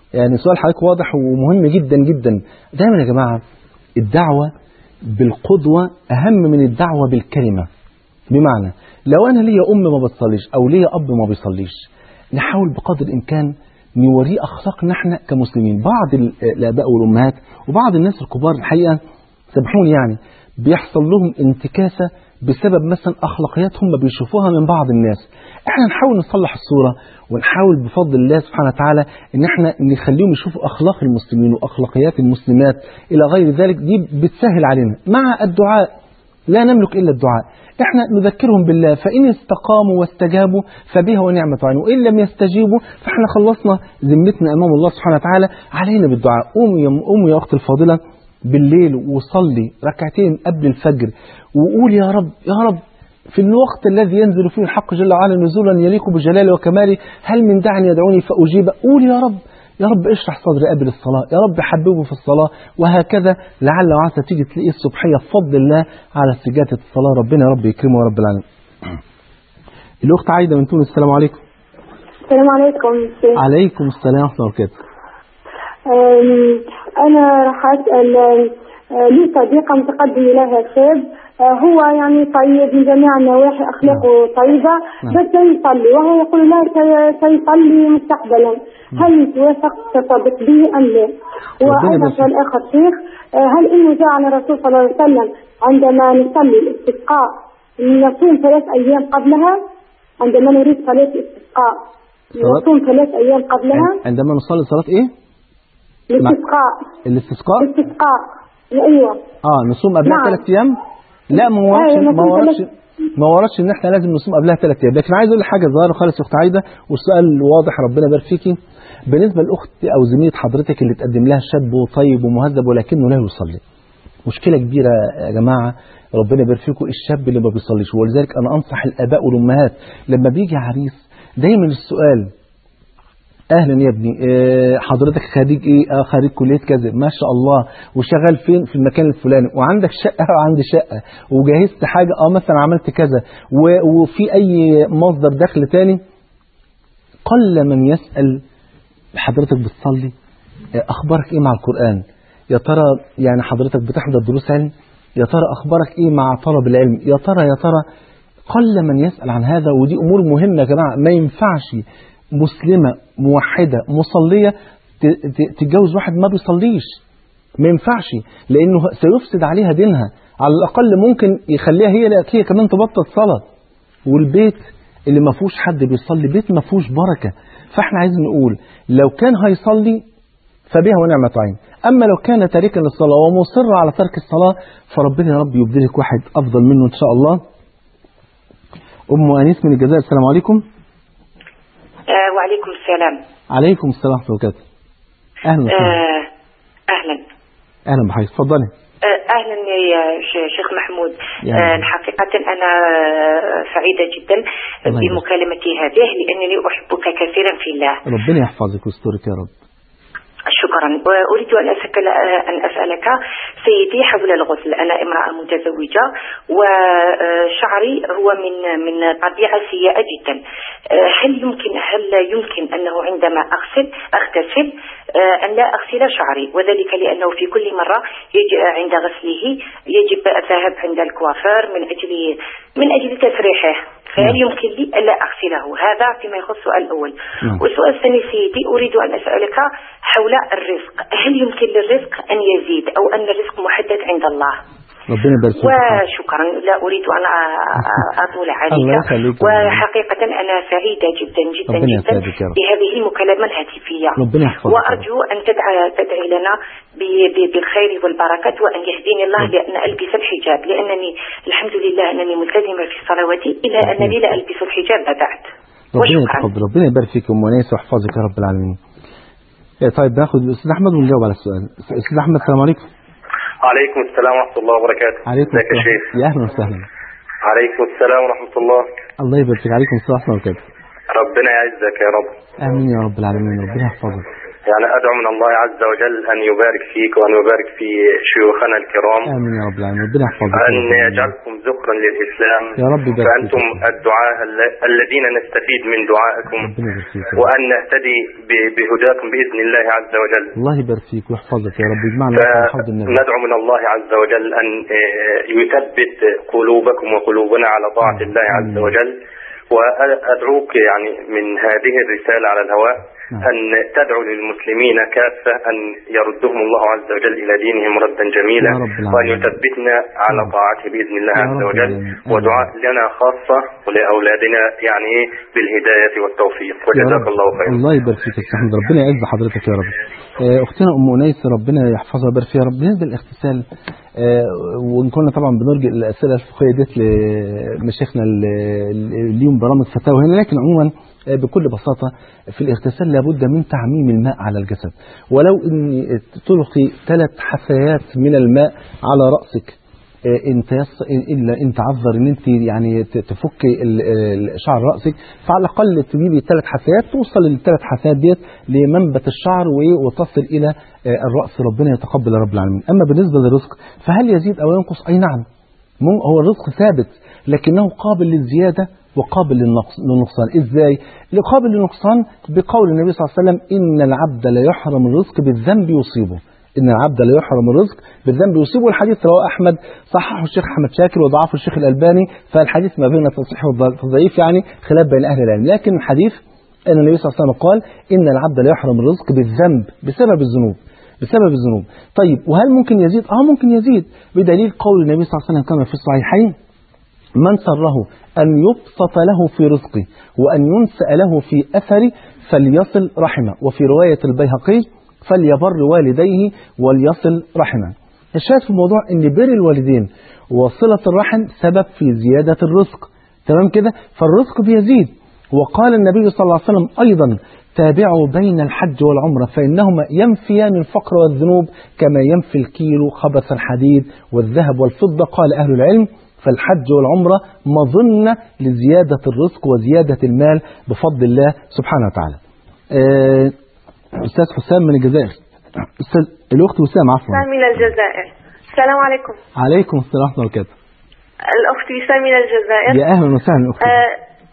يعني سؤال حضرتك واضح ومهم جدا جدا دايما يا جماعة الدعوة بالقدوة أهم من الدعوة بالكلمة بمعنى لو أنا ليا أم ما بتصليش أو ليا أب ما بيصليش نحاول بقدر الإمكان نوريه أخلاقنا احنا كمسلمين بعض ال- الآباء والأمهات وبعض الناس الكبار الحقيقة سامحوني يعني بيحصل لهم انتكاسة بسبب مثلا أخلاقيات هم بيشوفوها من بعض الناس احنا نحاول نصلح الصورة ونحاول بفضل الله سبحانه وتعالى ان احنا نخليهم يشوفوا أخلاق المسلمين وأخلاقيات المسلمات إلى غير ذلك دي بتسهل علينا مع الدعاء لا نملك إلا الدعاء احنا نذكرهم بالله فإن استقاموا واستجابوا فبها ونعمة عين وإن لم يستجيبوا فاحنا خلصنا ذمتنا أمام الله سبحانه وتعالى علينا بالدعاء قوموا يا قوموا يا أخت الفاضلة بالليل وصلي ركعتين قبل الفجر وقول يا رب يا رب في الوقت الذي ينزل فيه الحق جل وعلا نزولا يليق بجلاله وكماله هل من داع يدعوني فأجيب قول يا رب يا رب اشرح صدري قبل الصلاة يا رب حببه في الصلاة وهكذا لعل وعسى تيجي تلاقيه الصبحية بفضل الله على سجادة الصلاة ربنا يا رب يكرمه يا رب العالمين الأخت عايدة من تونس السلام عليكم السلام عليكم شيخ. عليكم السلام ورحمة الله وبركاته أم، أنا راح أسأل أم، أه، لي صديقة متقدم إليها شاب أه، هو يعني طيب من جميع النواحي أخلاقه طيبة بس لا يصلي وهو يقول لا سي- سيصلي مستقبلا هل توافق ترتبط به أم لا؟ وأيضا يبارك سؤال آخر شيخ أه، هل إنه جاء عن الرسول صلى الله عليه وسلم عندما نصلي الاستسقاء نصوم ثلاث أيام قبلها عندما نريد صلاة الاستسقاء صلاة- نصوم ثلاث أيام قبلها عندما نصلي صلاة إيه؟ الاستسقاء الاستسقاء الاستسقاء ايوه اه نصوم قبلها نعم. ثلاث ايام لا ما وردش أيوة، ما نصوم وردش ثلاث- ما وردش ان احنا لازم نصوم قبلها ثلاث ايام لكن عايز اقول لك حاجه صغيره خالص يا اخت عايده والسؤال واضح ربنا يبارك فيكي بالنسبه لاخت او زميله حضرتك اللي تقدم لها شاب طيب ومهذب ولكنه لا يصلي مشكله كبيره يا جماعه ربنا يبارك فيكم الشاب اللي ما بيصليش ولذلك انا انصح الاباء والامهات لما بيجي عريس دايما السؤال اهلا يا ابني آه، حضرتك خريج ايه اه خريج كليه كذا ما شاء الله وشغال فين في المكان الفلاني وعندك شقه اه عندي شقه وجهزت حاجه اه مثلا عملت كذا و- وفي اي مصدر دخل تاني قل من يسال حضرتك بتصلي آه، اخبارك ايه مع القران يا ترى يعني حضرتك بتحضر دروس علم يا ترى اخبارك ايه مع طلب العلم يا ترى يا ترى قل من يسأل عن هذا ودي أمور مهمة يا جماعة ما ينفعش مسلمة موحدة مصلية ت- ت- تتجوز واحد ما بيصليش ما ينفعش لأنه سيفسد عليها دينها على الأقل ممكن يخليها هي هي كمان تبطل صلاة والبيت اللي ما فيهوش حد بيصلي بيت ما فيهوش بركة فاحنا عايزين نقول لو كان هيصلي فبها ونعمة عين أما لو كان تاركا للصلاة ومصر على ترك الصلاة فربنا يا رب يبدلك واحد أفضل منه إن شاء الله أم أنيس من الجزائر السلام عليكم آه وعليكم السلام عليكم السلام ورحمة الله وبركاته أهلا وسهلا آه أهلا أهلا بحضرتك اتفضلي آه أهلا يا ش- شيخ محمود يا آه أهلا. حقيقة أنا آه، سعيدة جدا الله يبارك. بمكالمتي هذه لأنني أحبك كثيرا في الله ربنا يحفظك ويسترك يا رب شكرا وأريد أن أسأل أن أسألك سيدي حول الغسل أنا امرأة متزوجة وشعري هو من من طبيعة سيئة جدا آه، هل يمكن هل يمكن أنه عندما أغسل أغتسل آه، أن لا أغسل شعري وذلك لأنه في كل مرة يجب عند غسله يجب الذهاب عند الكوافير من أجل من أجل تسريحه فهل نعم. يمكن لي ألا أغسله هذا فيما يخص السؤال الأول نعم. والسؤال الثاني سيدي أريد أن أسألك حول الرزق هل يمكن للرزق أن يزيد أو أن الرزق محدد عند الله ربنا يبارك فيك وشكرا لا أريد أن أطول الله عليك يخليك. وحقيقة أنا سعيدة جدا جدا ربنا جدا يسعدك يا رب. بهذه المكالمة الهاتفية ربنا يحفظك يا رب. وأرجو أن تدعي, تدعي لنا ب- ب- بالخير والبركة وأن يهديني الله لأن ألبس الحجاب لأنني الحمد لله أنني ملتزمة في صلواتي إلا أنني لا ألبس الحجاب بعد ربنا وشكرا يتقبل ربنا يبارك فيك ام انيس ويحفظك يا رب العالمين إيه طيب ناخد الاستاذ احمد ونجاوب على السؤال استاذ احمد السلام عليكم عليكم السلام ورحمة الله وبركاته عليكم ازيك يا السلام شيخ يا اهلا وسهلا عليكم السلام ورحمة الله الله يبارك فيك عليكم السلام ورحمه الله وبركاته ربنا يعزك يا رب امين يا رب العالمين ربنا يحفظك يعني أدعو من الله عز وجل أن يبارك فيك وأن يبارك في شيوخنا الكرام امين يا رب العالمين ربنا يحفظك أن يجعلكم ذكرا للإسلام يا رب يبارك فأنتم فيك. الدعاء الل- الذين نستفيد من دعائكم ربنا يبارك فيك وأن نهتدي ب- بهداكم بإذن الله عز وجل الله يبارك فيك ويحفظك يا رب يجمعنا على حوض النبي فندعو من الله عز وجل أن آه، يثبت قلوبكم وقلوبنا على طاعة الله عز وجل وأدعوك يعني من هذه الرسالة على الهواء نعم. أن تدعو للمسلمين كافة أن يردهم الله عز وجل إلى دينهم ردا جميلا يا رب العالمين. وأن يثبتنا على طاعته بإذن الله يا عز رب وجل العالمين. آمين. ودعاء لنا خاصة ولأولادنا يعني إيه بالهداية والتوفيق يا وجزاك رب. الله خيرا الله يبارك فيك يا أستاذ احمد ربنا يعز حضرتك يا رب آه، اختنا ام انيس ربنا يحفظها ويبارك فيها رب بالنسبه للاغتسال آه، وان كنا طبعا بنرجع الاسئله الفقهيه ديت لمشايخنا اللي ليهم برامج فتاوى هنا لكن عموما آه، بكل بساطه في الاغتسال لابد من تعميم الماء على الجسد ولو ان تلقي ثلاث حثيات من الماء على راسك آه، ان تيس الا ان تعذر ان انت يعني ت- تفك ال- ال- شعر راسك فعلى الاقل تجيبي ثلاث حثيات توصل للثلاث حثيات ديت لمنبت الشعر و- وتصل الى آه، الراس ربنا يتقبل يا رب العالمين اما بالنسبه للرزق فهل يزيد او ينقص اي نعم مم- هو الرزق ثابت لكنه قابل للزياده وقابل للنقص للنقصان ازاي قابل للنقصان بقول النبي صلى الله عليه وسلم ان العبد لا يحرم الرزق بالذنب يصيبه ان العبد لا يحرم الرزق بالذنب يصيبه الحديث رواه احمد صححه الشيخ احمد شاكر وضعفه الشيخ الالباني فالحديث ما بين التصحيح والضعيف يعني خلاف بين اهل العلم لكن الحديث ان النبي صلى الله عليه وسلم قال ان العبد لا يحرم الرزق بالذنب بسبب الذنوب بسبب الذنوب طيب وهل ممكن يزيد اه ممكن يزيد بدليل قول النبي صلى الله عليه وسلم كما في الصحيحين من سره أن يبسط له في رزقه وأن ينسأ له في أثره فليصل رحمه وفي رواية البيهقي فليبر والديه وليصل رحمه الشاهد في الموضوع أن بر الوالدين وصلة الرحم سبب في زيادة الرزق تمام كده فالرزق بيزيد وقال النبي صلى الله عليه وسلم أيضا تابعوا بين الحج والعمرة فإنهما ينفيان الفقر والذنوب كما ينفي الكيلو خبث الحديد والذهب والفضة قال أهل العلم فالحج والعمرة مظنة لزيادة الرزق وزيادة المال بفضل الله سبحانه وتعالى آه، أستاذ حسام من الجزائر أستاذ الأخت وسام عفوا وسام من الجزائر السلام عليكم عليكم السلام ورحمة الله وبركاته الأخت وسام من الجزائر يا أهلا وسهلا أختي آه،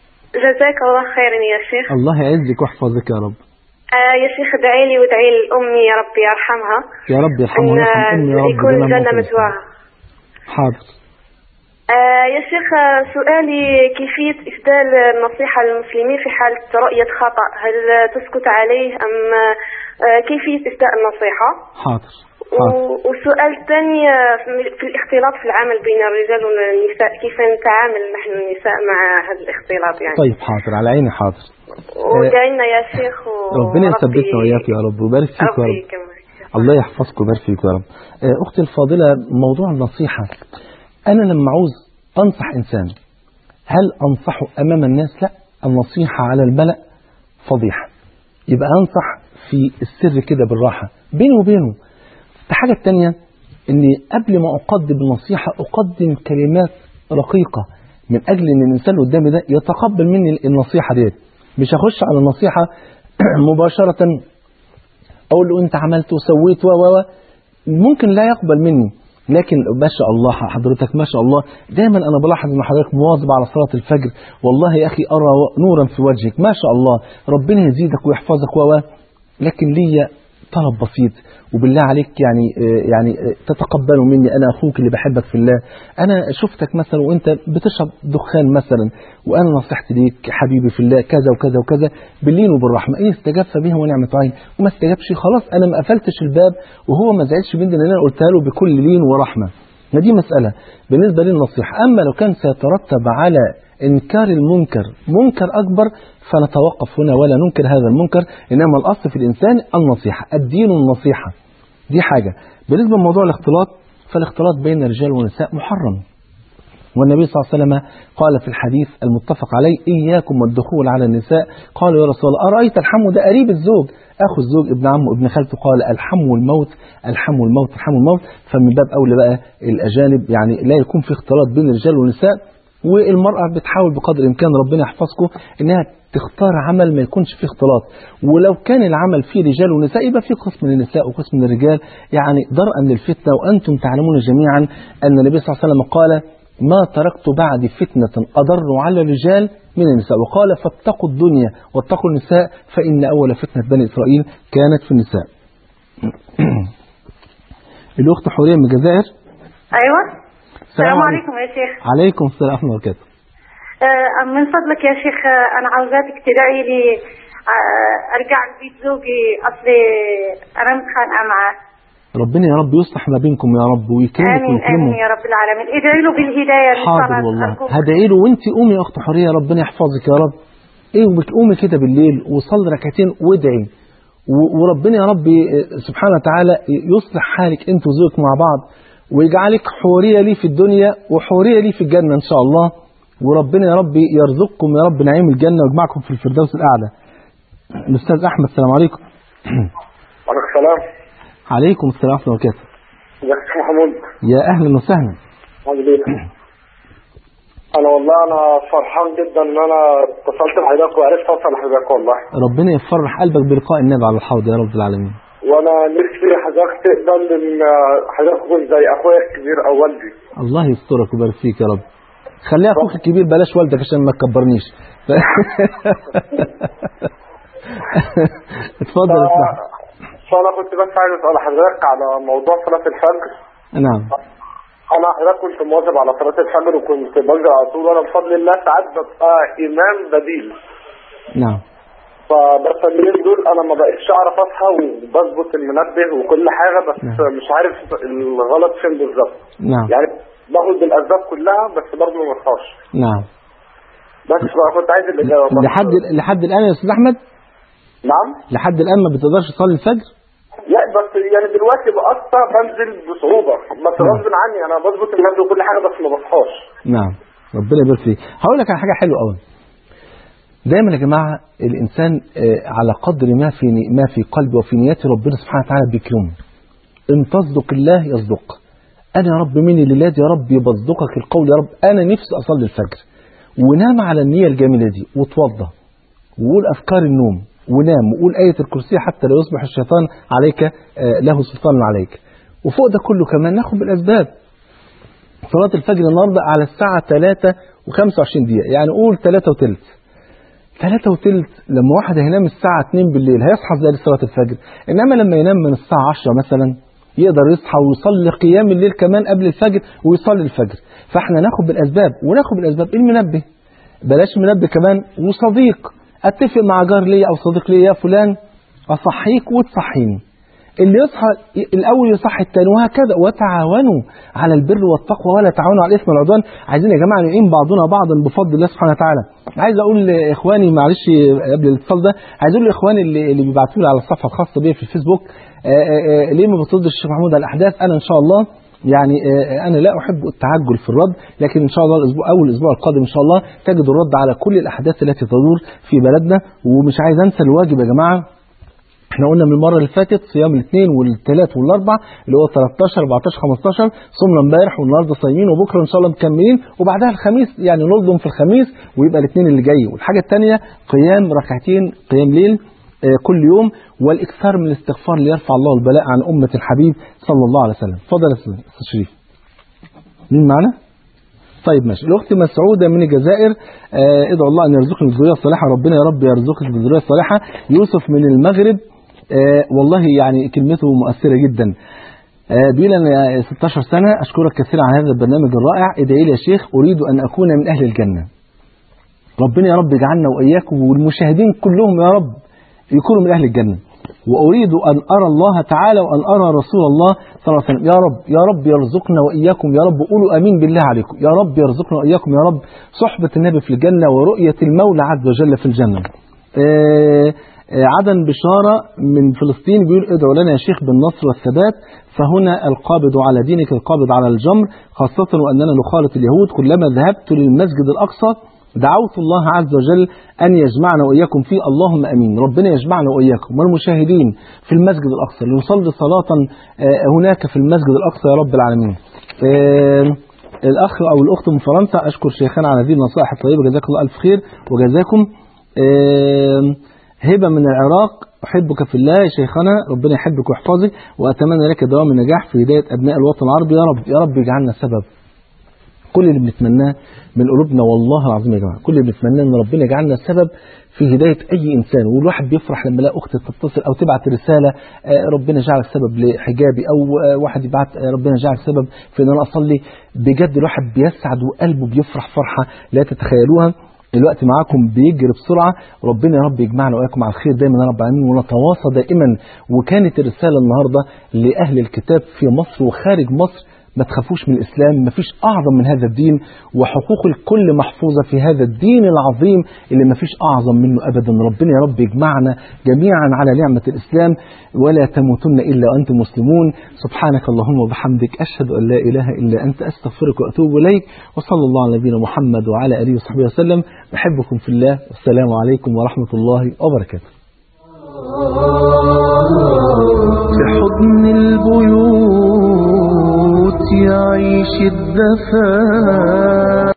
جزاك الله خيرا يا شيخ الله يعزك ويحفظك يا رب آه، يا شيخ ادعي لي وادعي لأمي يا ربي يرحمها يا رب يرحمه أن ويرحم أمي يا رب يكون بما الجنة موت مثواها حاضر آه، يا شيخ آه، سؤالي كيفية إسدال النصيحة للمسلمين في حالة رؤية خطأ هل تسكت عليه أم آه، كيفية إسداء النصيحة حاضر حاضر و- والسؤال الثاني آه، في- في الاختلاط في العمل بين الرجال والنساء كيف نتعامل نحن النساء مع هذا الاختلاط يعني طيب حاضر على عيني حاضر ودعي لنا يا شيخ و... ربنا يثبتنا وإياك يا رب ويبارك فيك يا ربي رب يكرمك. الله يحفظك ويبارك فيك يا رب آه، أختي الفاضلة موضوع النصيحة أنا لما عاوز أنصح إنسان هل أنصحه أمام الناس لا النصيحة على الملأ فضيحة يبقى أنصح في السر كده بالراحة بيني وبينه الحاجة التانية أني قبل ما أقدم النصيحة أقدم كلمات رقيقة من أجل أن الإنسان اللي قدامي ده يتقبل مني النصيحة ديت مش هخش على النصيحة مباشرة اقول له انت عملت وسويت و و و ممكن لا يقبل مني لكن ما شاء الله حضرتك ما شاء الله دايما انا بلاحظ ان حضرتك مواظب على صلاه الفجر والله يا اخي ارى نورا في وجهك ما شاء الله ربنا يزيدك ويحفظك و و لكن لي طلب بسيط وبالله عليك يعني آه، يعني آه، تتقبلوا مني انا اخوك اللي بحبك في الله انا شفتك مثلا وانت بتشرب دخان مثلا وانا نصيحتي ليك حبيبي في الله كذا وكذا وكذا باللين وبالرحمه ايه استجاب فبها ونعمه عين وما استجابش خلاص انا ما قفلتش الباب وهو ما زعلش مني لان انا قلتها له بكل لين ورحمه ما دي مسألة بالنسبة للنصيحة أما لو كان سيترتب على إنكار المنكر منكر أكبر فنتوقف هنا ولا ننكر هذا المنكر إنما الأصل في الإنسان النصيحة الدين النصيحة دي حاجة بالنسبة لموضوع الاختلاط فالاختلاط بين الرجال والنساء محرم والنبي صلى الله عليه وسلم قال في الحديث المتفق عليه إياكم والدخول على النساء قالوا يا رسول الله أرأيت الحم ده قريب الزوج أخو الزوج ابن عمه ابن خالته قال الحم الموت الحم الموت الحم الموت فمن باب أولى بقى الأجانب يعني لا يكون في اختلاط بين الرجال والنساء والمرأة بتحاول بقدر الإمكان ربنا يحفظكم إنها تختار عمل ما يكونش فيه اختلاط ولو كان العمل فيه رجال ونساء يبقى فيه قسم للنساء وقسم للرجال يعني درءا للفتنة وأنتم تعلمون جميعا أن النبي صلى الله عليه وسلم قال ما تركت بعد فتنة أضر على الرجال من النساء وقال فاتقوا الدنيا واتقوا النساء فإن أول فتنة بني إسرائيل كانت في النساء الأخت حورية من الجزائر ايوه السلام عليكم. عليكم يا شيخ عليكم السلام ورحمة الله وبركاته آه، من فضلك يا شيخ آه، انا عاوزاتك تدعي لي آه، ارجع لبيت زوجي اصلي انا متخانقه معاه ربنا يا رب يصلح ما بينكم يا رب ويكرمك امين ويكرمه امين يا رب العالمين ادعي له بالهدايه حاضر للصلاة والله أرجوك. هدعي له وانت قومي يا اخت حوريه ربنا يحفظك يا رب ايه وبتقومي كده بالليل وصلي ركعتين وادعي و- وربنا يا رب سبحانه وتعالى يصلح حالك انت وزوجك مع بعض ويجعلك حوريه لي في الدنيا وحوريه لي في الجنه ان شاء الله وربنا يا رب يرزقكم يا رب نعيم الجنه ويجمعكم في الفردوس الاعلى الاستاذ احمد السلام عليكم وعليكم السلام عليكم السلام ورحمه الله وبركاته ازيك يا شيخ محمود يا اهلا وسهلا عامل ايه؟ انا والله انا فرحان جدا ان انا اتصلت بحضرتك وعرفت اوصل لحضرتك والله ربنا يفرح قلبك بلقاء النبي على الحوض يا رب العالمين وانا نفسي حضرتك تقبل ان حضرتك تكون زي اخويا الكبير او والدي الله يسترك ويبارك فيك يا رب خليها اخوك الكبير بلاش والدك عشان ما تكبرنيش ف... اتفضل اسمع فانا كنت بس عايز اسال حضرتك على موضوع صلاه الفجر نعم انا حضرتك كنت مواظب على صلاه الفجر وكنت بنزل على طول وانا بفضل الله ساعات ببقى امام بديل نعم فبس اليومين دول انا ما بقتش اعرف اصحى وبظبط المنبه وكل حاجه بس نعم. مش عارف الغلط فين بالظبط نعم يعني باخد بالاسباب كلها بس برضه ما بصحاش نعم بس بقى كنت عايز الاجابه بس. لحد لحد الان يا استاذ احمد نعم لحد الان ما بتقدرش تصلي الفجر لا بس يعني دلوقتي بقطع بنزل بصعوبه بس نعم. غصب عني انا بظبط المنبه وكل حاجه بس ما بصحاش نعم ربنا يبارك فيك هقول لك على حاجه حلوه قوي دايما يا جماعه الانسان آه، على قدر ما في ما في قلبه وفي نيته ربنا سبحانه وتعالى بيكرمه ان تصدق الله يصدق انا يا رب مين اللي لاد يا رب بصدقك القول يا رب انا نفسي اصلي الفجر ونام على النيه الجميله دي وتوضى وقول أفكار النوم ونام وقول آية الكرسي حتى لا يصبح الشيطان عليك آه، له سلطان عليك وفوق ده كله كمان ناخد بالأسباب صلاة الفجر النهاردة على الساعة 3 و25 دقيقة يعني قول 3 وتلت 3 وتلت لما واحد هينام الساعة 2 بالليل هيصحى ازاي لصلاة الفجر إنما لما ينام من الساعة 10 مثلا يقدر يصحى ويصلي قيام الليل كمان قبل الفجر ويصلي الفجر فاحنا ناخد بالأسباب وناخد بالأسباب المنبه بلاش منبه كمان وصديق اتفق مع جار ليا او صديق ليا يا فلان اصحيك وتصحيني اللي يصحى الاول يصحي الثاني وهكذا وتعاونوا على البر والتقوى ولا تعاونوا على الاثم والعدوان عايزين يا جماعه نعين بعضنا بعضا بفضل الله سبحانه وتعالى عايز اقول لاخواني معلش قبل الاتصال ده عايز اقول لاخواني اللي, اللي بيبعتوا لي على الصفحه الخاصه بيا في الفيسبوك آآ آآ ليه ما بتردش الشيخ محمود على الاحداث انا ان شاء الله يعني آه، انا لا احب التعجل في الرد لكن ان شاء الله الاسبوع اول الاسبوع القادم ان شاء الله تجد الرد على كل الاحداث التي تدور في بلدنا ومش عايز انسى الواجب يا جماعه احنا قلنا من المره اللي فاتت صيام الاثنين والثلاث والاربع اللي هو 13 14 15 صمنا امبارح والنهارده صايمين وبكره ان شاء الله مكملين وبعدها الخميس يعني نلضم في الخميس ويبقى الاثنين اللي جاي والحاجه الثانيه قيام ركعتين قيام ليل آه، كل يوم والاكثار من الاستغفار ليرفع الله البلاء عن امه الحبيب صلى الله عليه وسلم اتفضل يا استاذ أستاذ شريف مين معنا طيب ماشي الاخت مسعوده من الجزائر آه ادعو الله ان يرزقني بالذريه الصالحه ربنا يا رب يرزقك بالذريه الصالحه يوسف من المغرب آه والله يعني كلمته مؤثره جدا آه بيقول انا 16 سنه اشكرك كثيرا على هذا البرنامج الرائع ادعي لي يا شيخ اريد ان اكون من اهل الجنه ربنا يا رب يجعلنا واياكم والمشاهدين كلهم يا رب يكونوا من اهل الجنه واريد ان ارى الله تعالى وان ارى رسول الله صلى الله عليه وسلم يا رب يا رب يرزقنا واياكم يا رب قولوا امين بالله عليكم يا رب يرزقنا واياكم يا رب صحبه النبي في الجنه ورؤيه المولى عز وجل في الجنه آه آه، عدن بشارة من فلسطين بيقول ادعوا لنا يا شيخ بالنصر والثبات فهنا القابض على دينك القابض على الجمر خاصة وأننا نخالط اليهود كلما ذهبت للمسجد الأقصى دعوت الله عز وجل أن يجمعنا وإياكم فيه اللهم أمين ربنا يجمعنا وإياكم والمشاهدين في المسجد الأقصى لنصلي صلاة آه، هناك في المسجد الأقصى يا رب العالمين آه، الأخ أو الأخت من فرنسا أشكر شيخنا على هذه النصائح الطيبة جزاك الله ألف خير وجزاكم آم، هبة من العراق أحبك في الله يا شيخنا ربنا يحبك ويحفظك وأتمنى لك دوام النجاح في هداية أبناء الوطن العربي يا رب يا رب يجعلنا سبب كل اللي بنتمناه من قلوبنا والله العظيم يا جماعه كل اللي بنتمناه ان ربنا يجعلنا سبب في هدايه اي انسان والواحد بيفرح لما يلاقي اخت تتصل او تبعت رساله آه، ربنا جعلك سبب لحجابي او آه، واحد يبعت آه، ربنا جعلك سبب في ان انا اصلي بجد الواحد بيسعد وقلبه بيفرح فرحه لا تتخيلوها الوقت معاكم بيجري بسرعة ربنا يا رب يجمعنا وإياكم على الخير دايما يا رب العالمين ونتواصى دائما وكانت الرسالة النهاردة لأهل الكتاب في مصر وخارج مصر ما تخافوش من الإسلام ما فيش أعظم من هذا الدين وحقوق الكل محفوظة في هذا الدين العظيم اللي ما فيش أعظم منه أبدا ربنا يا رب يجمعنا جميعا على نعمة الإسلام ولا تموتن إلا وأنتم مسلمون سبحانك اللهم وبحمدك أشهد أن لا إله إلا أنت أستغفرك وأتوب إليك وصلى الله على نبينا محمد وعلى آله وصحبه وسلم بحبكم في الله والسلام عليكم ورحمة الله وبركاته في حضن البيوت يعيش الدفا